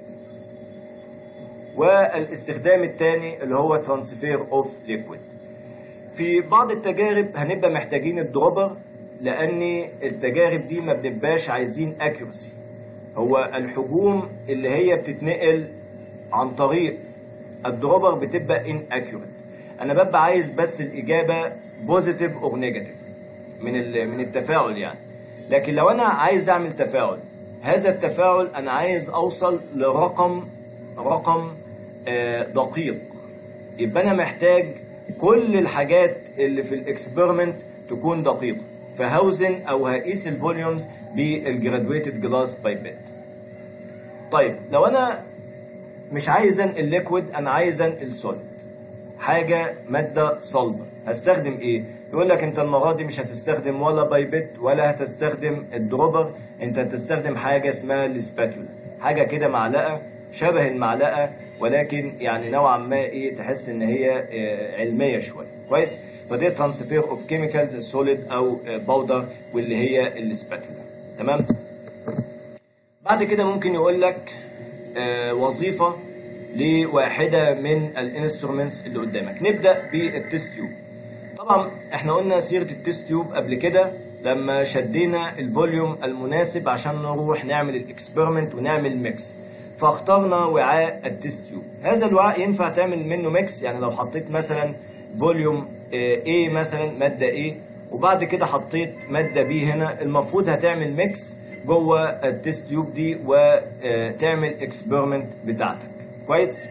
والاستخدام الثاني اللي هو ترانسفير اوف ليكويد في بعض التجارب هنبقى محتاجين الدروبر لان التجارب دي ما بنبقاش عايزين اكيورسي هو الحجوم اللي هي بتتنقل عن طريق الدروبر بتبقى ان اكيوريت انا ببقى عايز بس الاجابه بوزيتيف اور نيجاتيف من ال- من التفاعل يعني لكن لو انا عايز اعمل تفاعل هذا التفاعل انا عايز اوصل لرقم رقم آه، دقيق يبقى انا محتاج كل الحاجات اللي في الاكسبيرمنت تكون دقيقه فهوزن او هقيس الفوليومز بالجرادويتد جلاس بايبت طيب لو انا مش عايز انقل ليكويد انا عايز انقل سوليد حاجه ماده صلبه هستخدم ايه يقول لك انت المره دي مش هتستخدم ولا بايبت ولا هتستخدم الدروبر انت هتستخدم حاجه اسمها السباتولا حاجه كده معلقه شبه المعلقه ولكن يعني نوعا ما ايه تحس ان هي آه، علميه شويه كويس فدي ترانسفير اوف كيميكالز سوليد او باودر واللي هي السباتولا تمام بعد كده ممكن يقول لك آه، وظيفة لواحدة من الانسترومنتس اللي قدامك نبدأ بالتست تيوب طبعا احنا قلنا سيرة التست تيوب قبل كده لما شدينا الفوليوم المناسب عشان نروح نعمل الاكسبيرمنت ونعمل ميكس فاخترنا وعاء التست تيوب هذا الوعاء ينفع تعمل منه ميكس يعني لو حطيت مثلا فوليوم آه، A مثلا مادة A وبعد كده حطيت مادة B هنا المفروض هتعمل ميكس جوه التست تيوب دي وتعمل اكسبيرمنت بتاعتك كويس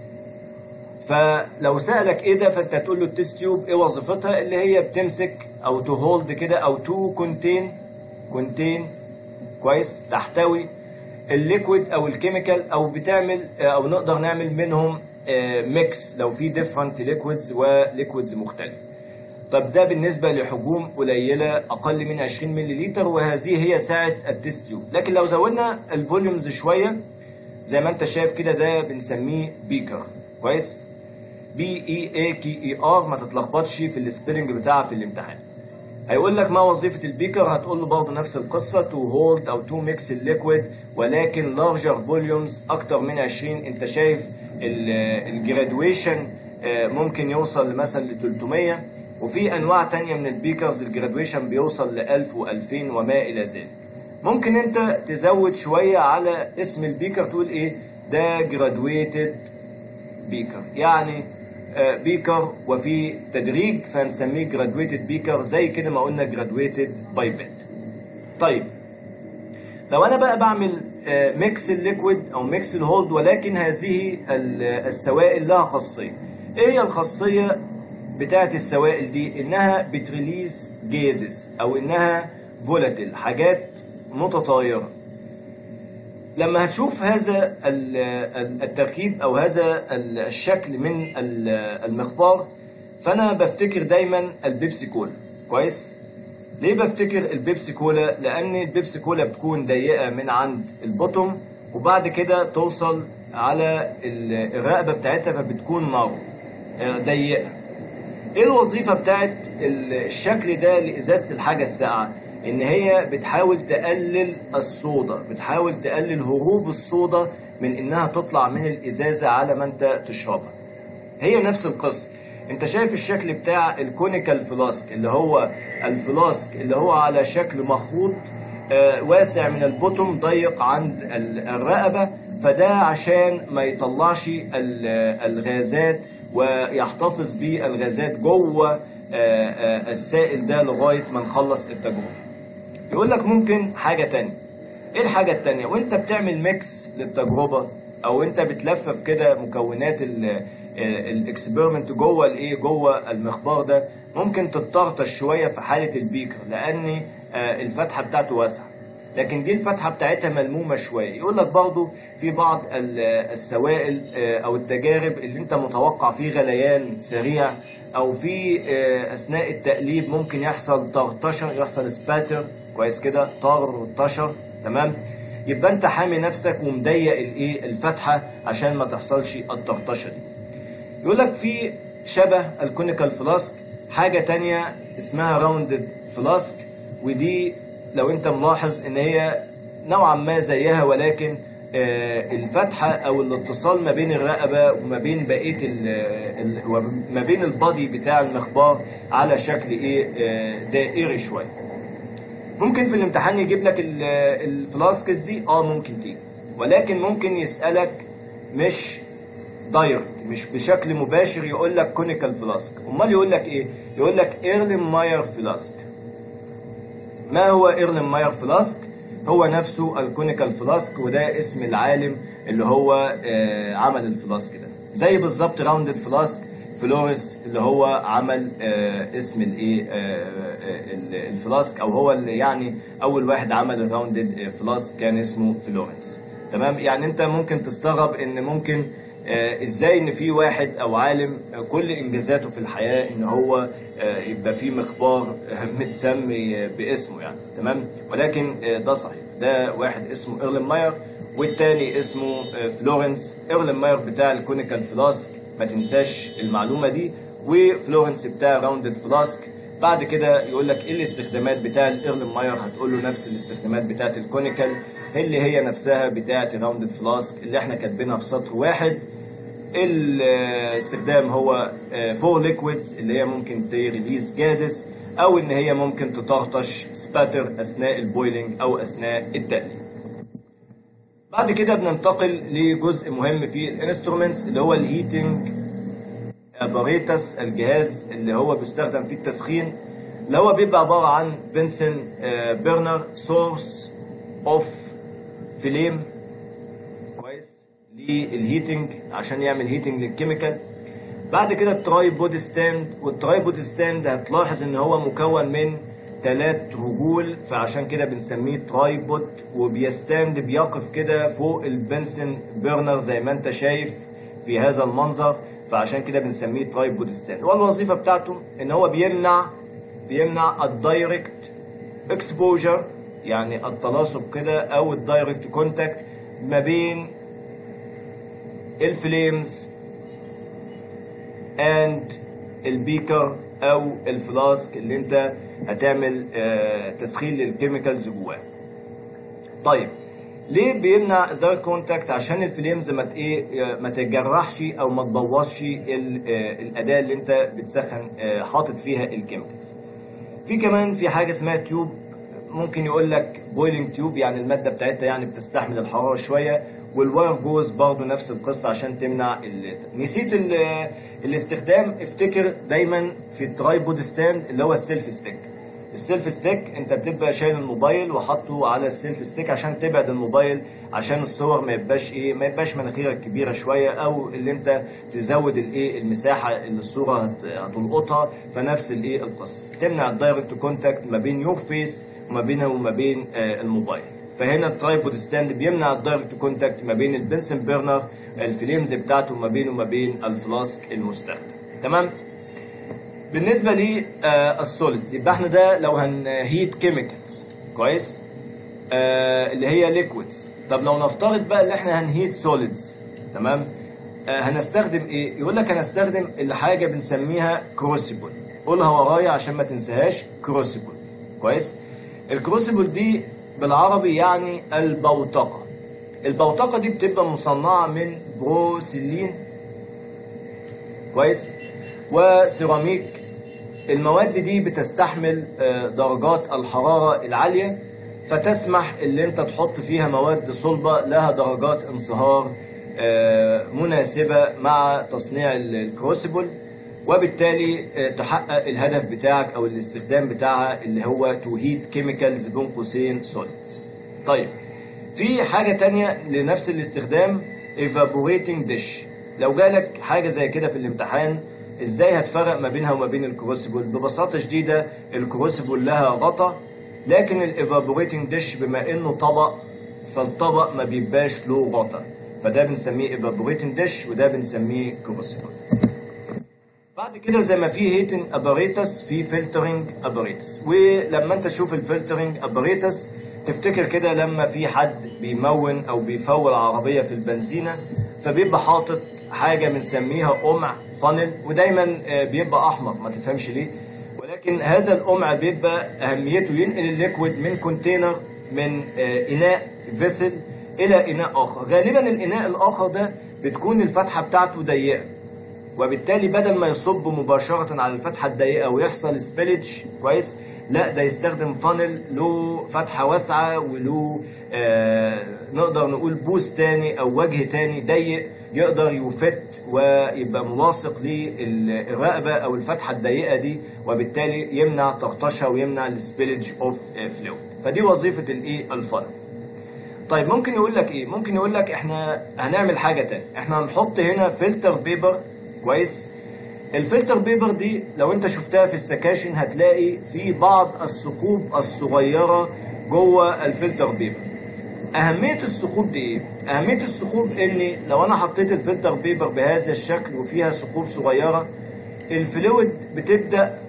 فلو سألك ايه ده فانت تقول له التست تيوب ايه وظيفتها اللي هي بتمسك او تو هولد كده او تو كونتين كونتين كويس تحتوي الليكويد او الكيميكال او بتعمل او نقدر نعمل منهم ميكس لو في ديفرنت ليكويدز وليكويدز مختلفه طب ده بالنسبة لحجوم قليلة أقل من 20 ملليلتر وهذه هي سعة التست تيوب لكن لو زودنا الفوليومز شوية زي ما انت شايف كده ده بنسميه بيكر كويس بي اي اي كي اي ار ما تتلخبطش في السبيلنج بتاعها في الامتحان هيقول لك ما وظيفة البيكر هتقول له برضه نفس القصة تو هولد او تو ميكس الليكويد ولكن لارجر فوليومز اكتر من 20 انت شايف الجرادويشن ممكن يوصل مثلا ل 300 وفي انواع تانية من البيكرز الجرادويشن بيوصل ل 1000 و2000 وما الى ذلك ممكن انت تزود شوية على اسم البيكر تقول ايه ده جرادويتد بيكر يعني بيكر وفي تدريج فهنسميه جرادويتد بيكر زي كده ما قلنا جرادويتد بايبت طيب لو انا بقى بعمل ميكس الليكويد او ميكس الهولد ولكن هذه السوائل لها خاصيه ايه هي الخاصيه بتاعه السوائل دي انها بتريليز جيزز او انها فولاتيل حاجات متطايره لما هتشوف هذا التركيب او هذا الشكل من المخبار فانا بفتكر دايما البيبسي كولا كويس ليه بفتكر البيبسي كولا لان البيبسي كولا بتكون ضيقه من عند البطم وبعد كده توصل على الرقبه بتاعتها فبتكون نار ضيقه ايه الوظيفه بتاعت الشكل ده لازازه الحاجه الساقعه ان هي بتحاول تقلل الصودا بتحاول تقلل هروب الصودا من انها تطلع من الازازه على ما انت تشربها هي نفس القصه انت شايف الشكل بتاع الكونيكال فلاسك اللي هو الفلاسك اللي هو على شكل مخروط آه واسع من البطن ضيق عند الرقبه فده عشان ما يطلعش الغازات ويحتفظ بالغازات جوه آه آه السائل ده لغايه ما نخلص التجربه يقول لك ممكن حاجه تانية ايه الحاجه التانية وانت بتعمل ميكس للتجربه او انت بتلفف كده مكونات الاكسبيرمنت جوه الايه جوه المخبار ده ممكن تطرطش شويه في حاله البيكر لان الفتحه بتاعته واسعه لكن دي الفتحه بتاعتها ملمومه شويه يقول لك برضو في بعض السوائل او التجارب اللي انت متوقع فيه غليان سريع او في اثناء التقليب ممكن يحصل طرطشه يحصل سباتر كويس كده طرطشه تمام يبقى انت حامي نفسك ومضيق الايه الفتحه عشان ما تحصلش الطرطشه دي يقول لك في شبه الكونيكال فلاسك حاجه تانية اسمها راوندد فلاسك ودي لو انت ملاحظ ان هي نوعا ما زيها ولكن الفتحه او الاتصال ما بين الرقبه وما بين بقيه ما بين البادي بتاع المخبار على شكل ايه دائري شويه ممكن في الامتحان يجيب لك الفلاسكس دي اه ممكن تيجي ولكن ممكن يسالك مش دايركت مش بشكل مباشر يقول لك كونيكال فلاسك امال يقول لك ايه يقول لك ايرلين ماير فلاسك ما هو ايرلين ماير فلاسك هو نفسه الكونيكال فلاسك وده اسم العالم اللي هو آه عمل الفلاسك ده زي بالظبط راوندد فلاسك فلوريس اللي هو عمل آه اسم الايه آه الفلاسك او هو اللي يعني اول واحد عمل الراوندد فلاسك كان اسمه فلورنس تمام يعني انت ممكن تستغرب ان ممكن آه ازاي ان في واحد او عالم آه كل انجازاته في الحياه ان هو آه يبقى في مخبار متسمي باسمه يعني تمام ولكن ده صحيح ده واحد اسمه ايرلين ماير والتاني اسمه فلورنس ايرلين ماير بتاع الكونيكال فلاسك ما تنساش المعلومه دي وفلورنس بتاع راوندد فلاسك بعد كده يقول لك ايه الاستخدامات بتاع الايرلين ماير هتقول له نفس الاستخدامات بتاعت الكونيكال اللي هي نفسها بتاعت الراوندد فلاسك اللي احنا كاتبينها في سطر واحد الاستخدام هو فور ليكويدز اللي هي ممكن تريليز جازز او ان هي ممكن تطرطش سباتر اثناء البويلنج او اثناء التقليب بعد كده بننتقل لجزء مهم في الانسترومنتس اللي هو الهيتنج اباريتس الجهاز اللي هو بيستخدم في التسخين اللي هو بيبقى عباره عن بنسن بيرنر سورس اوف فليم كويس للهيتنج عشان يعمل هيتنج للكيميكال بعد كده التراي بودي ستاند والتراي بودي ستاند هتلاحظ ان هو مكون من ثلاث رجول فعشان كده بنسميه ترايبود وبيستاند بيقف كده فوق البنسن بيرنر زي ما انت شايف في هذا المنظر فعشان كده بنسميه ترايبود ستاند والوظيفه بتاعته ان هو بيمنع بيمنع الدايركت اكسبوجر يعني التلاصق كده او الدايركت كونتاكت ما بين الفليمز اند البيكر او الفلاسك اللي انت هتعمل آه تسخين للكيميكالز جواه طيب ليه بيمنع الدايركت كونتاكت عشان الفليمز ما ايه ما تجرحش او ما تبوظش الاداه اللي انت بتسخن آه حاطط فيها الكيميكالز في كمان في حاجه اسمها تيوب ممكن يقول لك بويلنج تيوب يعني الماده بتاعتها يعني بتستحمل الحراره شويه والواير جوز برضه نفس القصه عشان تمنع ال... نسيت ال... الاستخدام افتكر دايما في الترايبود ستاند اللي هو السيلف ستيك السيلف ستيك انت بتبقى شايل الموبايل وحاطه على السيلف ستيك عشان تبعد الموبايل عشان الصور ما يبقاش ايه ما يبقاش مناخيرك كبيره شويه او اللي انت تزود الايه المساحه اللي الصوره هت- هتلقطها فنفس الايه القصه تمنع الدايركت كونتاكت ما بين يور فيس وما بينه وما بين آه، الموبايل فهنا الترايبود ستاند بيمنع الدايركت كونتاكت ما بين البنسن بيرنر الفليمز بتاعته ما بينه وما بين الفلاسك المستخدم تمام بالنسبه للسوليدز يبقى احنا ده لو هنهيت كيميكالز كويس آه اللي هي ليكويدز طب لو نفترض بقى اللي احنا هنهيت سوليدز تمام آه هنستخدم ايه يقول لك هنستخدم الحاجه بنسميها كروسيبل قولها ورايا عشان ما تنساهاش كروسيبل كويس الكروسيبل دي بالعربي يعني البوتقه البوتقه دي بتبقى مصنعه من بروسيلين كويس وسيراميك المواد دي بتستحمل آه، درجات الحرارة العالية فتسمح اللي انت تحط فيها مواد صلبة لها درجات انصهار آه، مناسبة مع تصنيع ال- الكروسيبل وبالتالي آه، تحقق الهدف بتاعك او الاستخدام بتاعها اللي هو تو هيت كيميكالز بين قوسين سوليدز طيب في حاجة تانية لنفس الاستخدام evaporating dish لو جالك حاجة زي كده في الامتحان ازاي هتفرق ما بينها وما بين الكروسيبل ببساطة شديدة الكروسيبل لها غطا لكن الايفابوريتنج ديش بما انه طبق فالطبق ما بيبقاش له غطا فده بنسميه ايفابوريتنج ديش وده بنسميه كروسيبل بعد كده زي ما في هيتنج اباريتس في فلترنج اباريتس ولما انت تشوف الفلترنج اباريتس تفتكر كده لما في حد بيمون او بيفول عربيه في البنزينه فبيبقى حاطط حاجه بنسميها قمع فانل ودايما آه، بيبقى احمر ما تفهمش ليه ولكن هذا القمع بيبقى اهميته ينقل الليكويد من كونتينر من آه، اناء فيسل الى اناء اخر غالبا الاناء الاخر ده بتكون الفتحه بتاعته ضيقه وبالتالي بدل ما يصب مباشرة على الفتحة الضيقة ويحصل سبيلج كويس لا ده يستخدم فانل له فتحة واسعة وله آه نقدر نقول بوز تاني أو وجه تاني ضيق يقدر يفت ويبقى ملاصق للرقبة أو الفتحة الضيقة دي وبالتالي يمنع طرطشة ويمنع السبيلج اوف فلويد فدي وظيفة الايه الفانل طيب ممكن يقول لك ايه ممكن يقول لك احنا هنعمل حاجه تاني احنا هنحط هنا فلتر بيبر كويس الفلتر بيبر دي لو انت شفتها في السكاشن هتلاقي في بعض الثقوب الصغيره جوه الفلتر بيبر اهميه الثقوب دي ايه اهميه الثقوب ان لو انا حطيت الفلتر بيبر بهذا الشكل وفيها ثقوب صغيره الفلويد بتبدا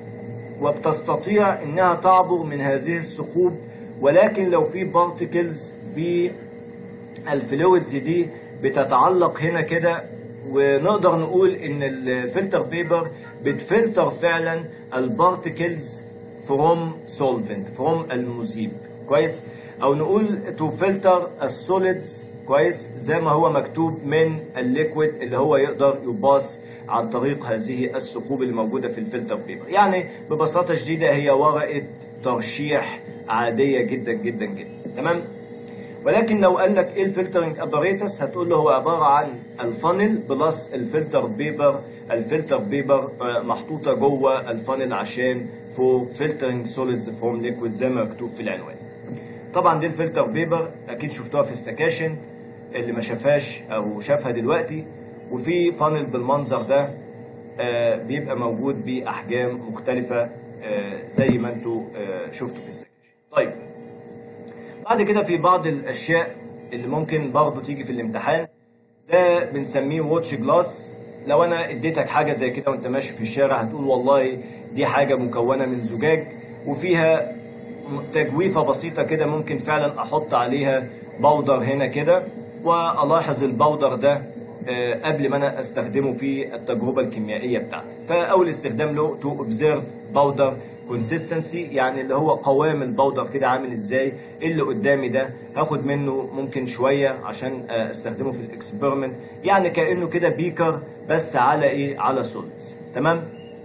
وبتستطيع انها تعبر من هذه الثقوب ولكن لو في بارتكلز في الفلويدز دي بتتعلق هنا كده ونقدر نقول ان الفلتر بيبر بتفلتر فعلا البارتكلز فروم سولفنت فروم المذيب كويس او نقول تو فلتر السوليدز كويس زي ما هو مكتوب من الليكويد اللي هو يقدر يباص عن طريق هذه الثقوب اللي موجوده في الفلتر بيبر يعني ببساطه شديده هي ورقه ترشيح عاديه جدا جدا جدا تمام ولكن لو قال لك ايه الفلترنج اباريتس هتقول له هو عباره عن الفانل بلس الفلتر بيبر الفلتر بيبر آه، محطوطه جوه الفانل عشان فور فلترنج سوليدز فروم ليكويد زي ما مكتوب في العنوان طبعا دي الفلتر بيبر اكيد شفتوها في السكاشن اللي ما شافهاش او شافها دلوقتي وفي فانل بالمنظر ده آه، بيبقى موجود باحجام مختلفه آه، زي ما انتوا آه، شفتوا في السكاشن طيب بعد كده في بعض الاشياء اللي ممكن برضه تيجي في الامتحان ده بنسميه واتش جلاس لو انا اديتك حاجه زي كده وانت ماشي في الشارع هتقول والله دي حاجه مكونه من زجاج وفيها تجويفه بسيطه كده ممكن فعلا احط عليها بودر هنا كده والاحظ البودر ده آه، قبل ما انا استخدمه في التجربه الكيميائيه بتاعتي فاول استخدام له تو اوبزيرف باودر كونسيستنسي يعني اللي هو قوام البودر كده عامل ازاي اللي قدامي ده هاخد منه ممكن شويه عشان آه، استخدمه في الاكسبيرمنت يعني كانه كده بيكر بس على ايه على سوليدز تمام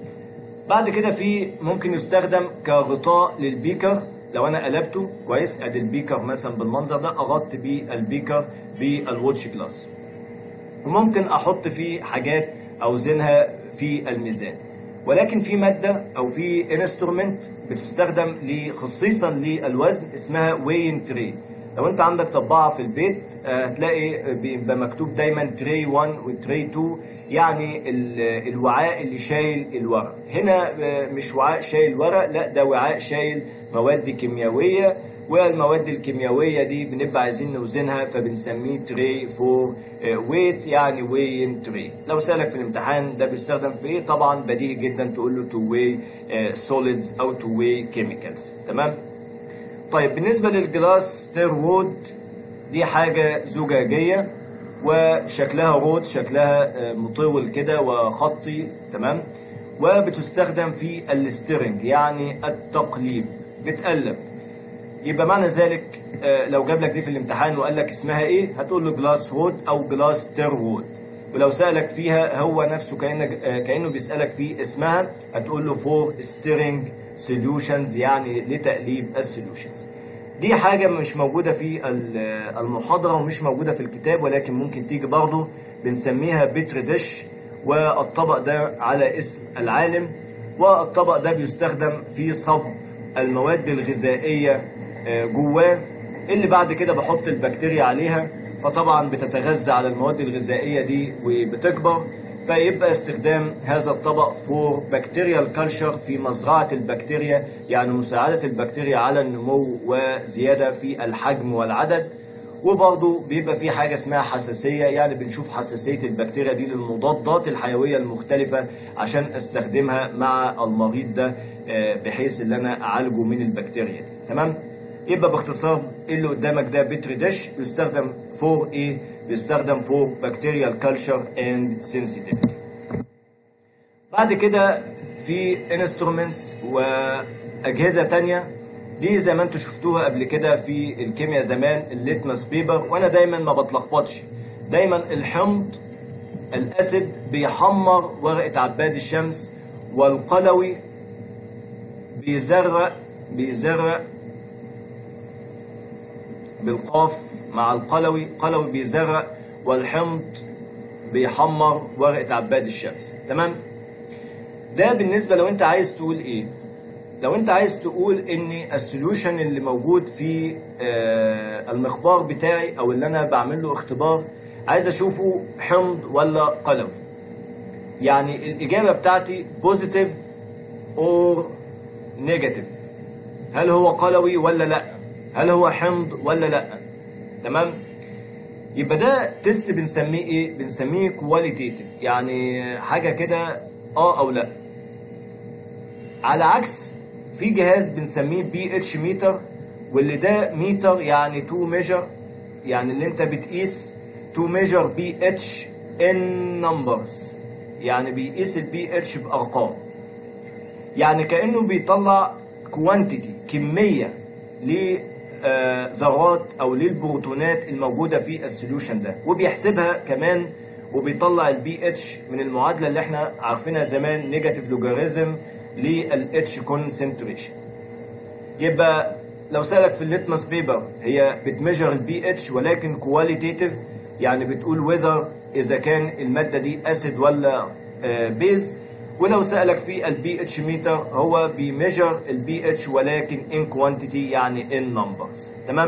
بعد كده في ممكن يستخدم كغطاء للبيكر لو انا قلبته كويس ادي البيكر مثلا بالمنظر ده اغطي بيه البيكر بالواتش جلاس وممكن احط فيه حاجات اوزنها في الميزان ولكن في ماده او في انسترومنت بتستخدم خصيصا للوزن اسمها وين تري لو انت عندك طباعه في البيت هتلاقي بيبقى مكتوب دايما تري 1 وتري 2 يعني الوعاء اللي شايل الورق هنا مش وعاء شايل ورق لا ده وعاء شايل مواد كيميائيه والمواد الكيميائيه دي بنبقى عايزين نوزنها فبنسميه تري فور ويت يعني وين تري لو سالك في الامتحان ده بيستخدم في ايه طبعا بديهي جدا تقول له تو وي سوليدز او تو وي كيميكالز تمام طيب بالنسبه للجلاس ستير وود دي حاجه زجاجيه وشكلها رود شكلها مطول كده وخطي تمام وبتستخدم في الستيرنج يعني التقليب بتقلب يبقى معنى ذلك لو جاب لك دي في الامتحان وقال لك اسمها ايه هتقول له جلاس وود او جلاس تير وود ولو سألك فيها هو نفسه كأنك كأنه بيسألك في اسمها هتقول له فور ستيرنج سوليوشنز يعني لتقليب السوليوشنز دي حاجة مش موجودة في المحاضرة ومش موجودة في الكتاب ولكن ممكن تيجي برضه بنسميها بتر ديش والطبق ده على اسم العالم والطبق ده بيستخدم في صب المواد الغذائية جواه اللي بعد كده بحط البكتيريا عليها فطبعا بتتغذى على المواد الغذائية دي وبتكبر فيبقى استخدام هذا الطبق فور بكتيريال كلشر في مزرعة البكتيريا يعني مساعدة البكتيريا على النمو وزيادة في الحجم والعدد وبرضه بيبقى في حاجة اسمها حساسية يعني بنشوف حساسية البكتيريا دي للمضادات الحيوية المختلفة عشان استخدمها مع المريض ده بحيث ان انا اعالجه من البكتيريا دي تمام يبقى باختصار اللي قدامك ده بتري ديش بيستخدم فور ايه بيستخدم فور بكتيريال كلتشر اند سنسيتيفيتي بعد كده في انسترومنتس واجهزه تانية دي زي ما انتم شفتوها قبل كده في الكيمياء زمان الليتمس بيبر وانا دايما ما بتلخبطش دايما الحمض الاسيد بيحمر ورقه عباد الشمس والقلوي بيزرق بيزرق بالقاف مع القلوي قلوي بيزرق والحمض بيحمر ورقة عباد الشمس تمام ده بالنسبة لو انت عايز تقول ايه لو انت عايز تقول ان السوليوشن اللي موجود في آه المخبار بتاعي او اللي انا بعمل له اختبار عايز اشوفه حمض ولا قلوي يعني الاجابة بتاعتي بوزيتيف اور نيجاتيف هل هو قلوي ولا لا هل هو حمض ولا لا تمام يبقى ده تيست بنسميه ايه بنسميه كواليتيتيف يعني حاجه كده اه او لا على عكس في جهاز بنسميه بي اتش ميتر واللي ده ميتر يعني تو ميجر يعني اللي انت بتقيس تو ميجر بي اتش ان نمبرز يعني بيقيس البي اتش بارقام يعني كانه بيطلع كوانتيتي كميه لذرات او للبروتونات الموجوده في السوليوشن ده وبيحسبها كمان وبيطلع البي اتش من المعادله اللي احنا عارفينها زمان نيجاتيف لوجاريزم للاتش كونسنتريشن يبقى لو سالك في الليتمس بيبر هي بتميجر البي اتش ولكن كواليتيتيف يعني بتقول وذر اذا كان الماده دي اسيد ولا بيز ولو سألك في البي اتش ميتر هو بيميجر البي اتش ولكن ان كوانتيتي يعني ان نمبرز تمام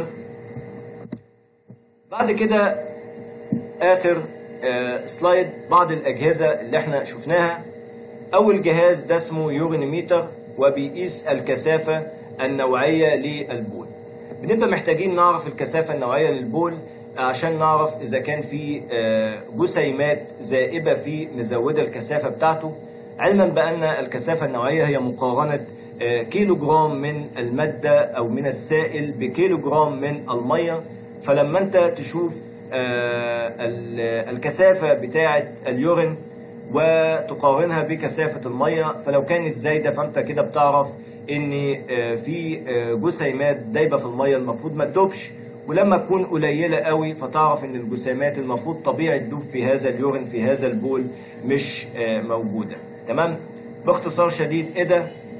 بعد كده اخر آه سلايد بعض الاجهزه اللي احنا شفناها اول جهاز ده اسمه يورينيميتر وبيقيس الكثافه النوعيه للبول بنبقى محتاجين نعرف الكثافه النوعيه للبول عشان نعرف اذا كان في آه جسيمات زائبه في مزوده الكثافه بتاعته علما بأن الكثافة النوعية هي مقارنة كيلو جرام من المادة أو من السائل بكيلو جرام من المية فلما أنت تشوف الكثافة بتاعة اليورين وتقارنها بكثافة المية فلو كانت زايدة فأنت كده بتعرف إن في جسيمات دايبة في المية المفروض ما تدوبش ولما تكون قليلة قوي فتعرف ان الجسيمات المفروض طبيعي تدوب في هذا اليورين في هذا البول مش موجودة تمام باختصار شديد ايه ده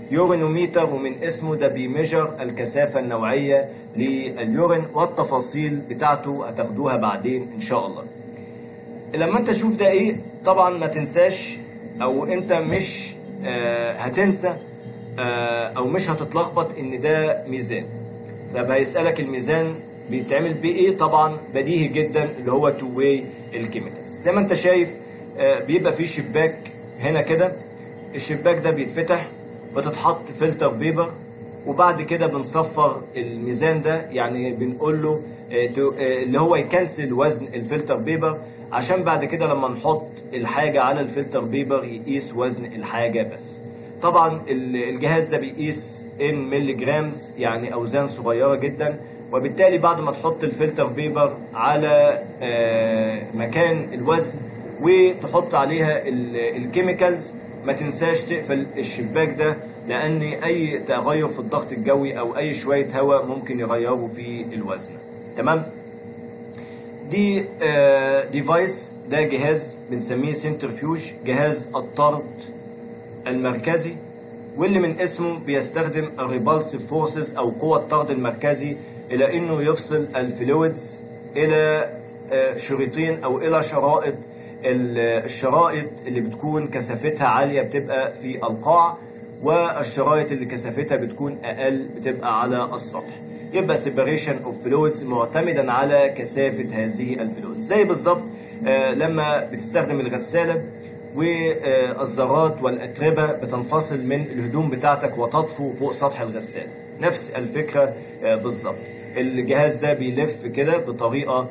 يورينوميتر ومن اسمه ده بيميجر الكثافة النوعية لليورين والتفاصيل بتاعته هتاخدوها بعدين ان شاء الله لما انت تشوف ده ايه طبعا ما تنساش او انت مش آه هتنسى آه او مش هتتلخبط ان ده ميزان طب هيسألك الميزان بيتعمل بايه طبعا بديهي جدا اللي هو تو واي الكيميكالز زي ما انت شايف آه بيبقى فيه شباك هنا كده الشباك ده بيتفتح بتتحط فلتر بيبر وبعد كده بنصفر الميزان ده يعني بنقول له اللي هو يكنسل وزن الفلتر بيبر عشان بعد كده لما نحط الحاجة على الفلتر بيبر يقيس وزن الحاجة بس طبعا الجهاز ده بيقيس ان ملي جرامز يعني اوزان صغيرة جدا وبالتالي بعد ما تحط الفلتر بيبر على مكان الوزن وتحط عليها الكيميكالز ما تنساش تقفل الشباك ده لان اي تغير في الضغط الجوي او اي شويه هواء ممكن يغيروا في الوزن تمام دي آه ديفايس ده جهاز بنسميه سنترفيوج جهاز الطرد المركزي واللي من اسمه بيستخدم الريبالسيف فورسز او قوة الطرد المركزي الى انه يفصل الفلويدز الى آه شريطين او الى شرائط الشرائط اللي بتكون كثافتها عالية بتبقى في القاع والشرايط اللي كثافتها بتكون أقل بتبقى على السطح يبقى separation of fluids معتمدا على كثافة هذه الفلويدز زي بالظبط آه لما بتستخدم الغسالة والذرات والأتربة بتنفصل من الهدوم بتاعتك وتطفو فوق سطح الغسالة نفس الفكرة آه بالظبط الجهاز ده بيلف كده بطريقة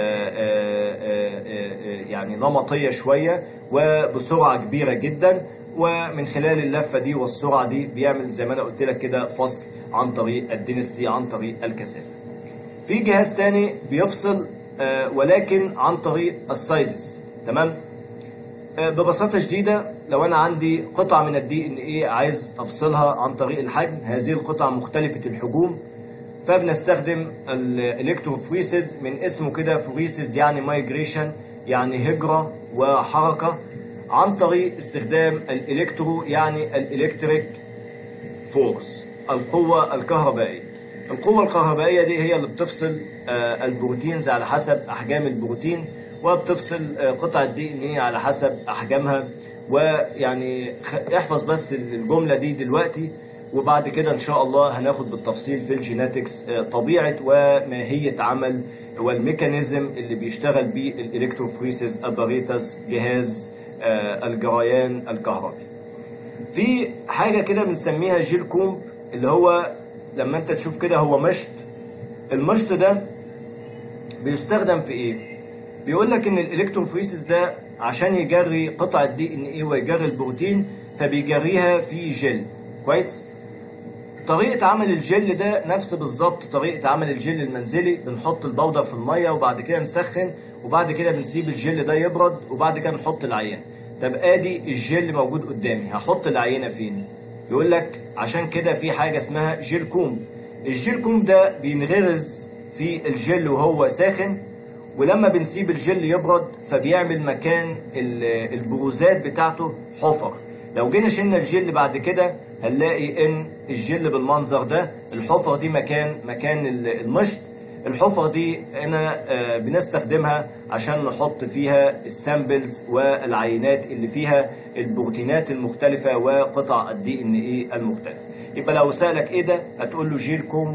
يعني نمطية شوية وبسرعة كبيرة جدا ومن خلال اللفة دي والسرعة دي بيعمل زي ما أنا قلت لك كده فصل عن طريق الدينستي عن طريق الكثافة في جهاز تاني بيفصل ولكن عن طريق السايزز تمام ببساطة شديدة لو أنا عندي قطعة من الدي إن إيه عايز أفصلها عن طريق الحجم هذه القطع مختلفة الحجوم فبنستخدم الالكتروفريسز من اسمه كده فريسز يعني مايجريشن يعني هجرة وحركة عن طريق استخدام الالكترو يعني الالكتريك فورس القوة الكهربائية القوة الكهربائية دي هي اللي بتفصل البروتينز على حسب أحجام البروتين وبتفصل قطع الدي ان ايه على حسب أحجامها ويعني احفظ بس الجملة دي دلوقتي وبعد كده ان شاء الله هناخد بالتفصيل في الجيناتكس طبيعه وماهيه عمل والميكانيزم اللي بيشتغل بيه الالكتروفريسز اباريتس جهاز الجريان الكهربي. في حاجه كده بنسميها جيل كومب اللي هو لما انت تشوف كده هو مشط المشط ده بيستخدم في ايه؟ بيقول لك ان الالكتروفريسز ده عشان يجري قطعه دي ان ايه ويجري البروتين فبيجريها في جل كويس؟ طريقة عمل الجل ده نفس بالظبط طريقة عمل الجل المنزلي بنحط البودر في المية وبعد كده نسخن وبعد كده بنسيب الجل ده يبرد وبعد كده نحط العينة طب ادي الجل موجود قدامي هحط العينة فين يقول لك عشان كده في حاجة اسمها جيل كوم الجيل كوم ده بينغرز في الجل وهو ساخن ولما بنسيب الجل يبرد فبيعمل مكان البروزات بتاعته حفر لو جينا شلنا الجل بعد كده هنلاقي ان الجل بالمنظر ده الحفر دي مكان مكان المشط الحفر دي هنا بنستخدمها عشان نحط فيها السامبلز والعينات اللي فيها البروتينات المختلفة وقطع الدي ان ايه المختلفة يبقى لو سألك ايه ده هتقول له جيل كوم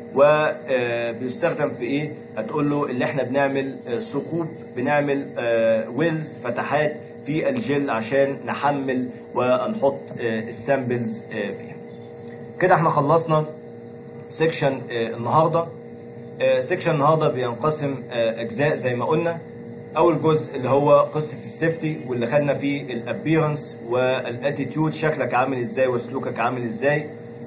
وبيستخدم في ايه هتقول له اللي احنا بنعمل ثقوب بنعمل ويلز فتحات في الجل عشان نحمل ونحط السامبلز فيها كده احنا خلصنا سيكشن النهارده سيكشن النهارده بينقسم اجزاء زي ما قلنا اول جزء اللي هو قصه السيفتي واللي خدنا فيه الابيرنس والاتيتيود شكلك عامل ازاي وسلوكك عامل ازاي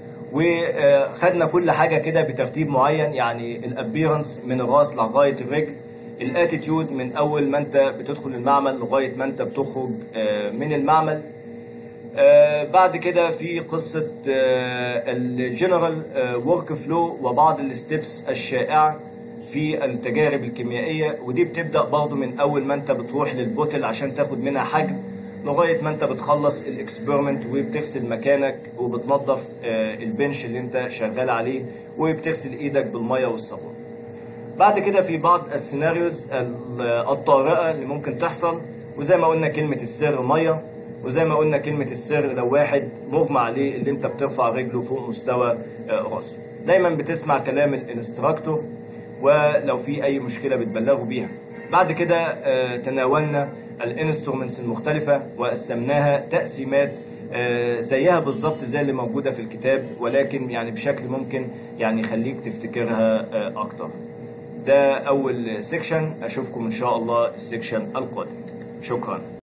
وخدنا كل حاجه كده بترتيب معين يعني الابيرنس من الراس لغايه الرجل الاتيتيود من اول ما انت بتدخل المعمل لغايه ما انت بتخرج من المعمل بعد كده في قصه الجنرال ورك فلو وبعض الستبس الشائعه في التجارب الكيميائيه ودي بتبدا برضه من اول ما انت بتروح للبوتل عشان تاخد منها حجم لغايه ما انت بتخلص الاكسبيرمنت وبتغسل مكانك وبتنظف آه، البنش اللي انت شغال عليه وبتغسل ايدك بالميه والصابون بعد كده في بعض السيناريوز ال- الطارئه اللي ممكن تحصل وزي ما قلنا كلمه السر ميه وزي ما قلنا كلمه السر لو واحد مغمى عليه اللي انت بترفع رجله فوق مستوى آه، راسه دايما بتسمع كلام الانستراكتور ولو في اي مشكله بتبلغوا بيها بعد كده آه، تناولنا الانسترومنتس المختلفه وقسمناها تقسيمات آه، زيها بالظبط زي اللي موجوده في الكتاب ولكن يعني بشكل ممكن يعني يخليك تفتكرها آه، اكتر ده اول سيكشن اشوفكم ان شاء الله السيكشن القادم شكرا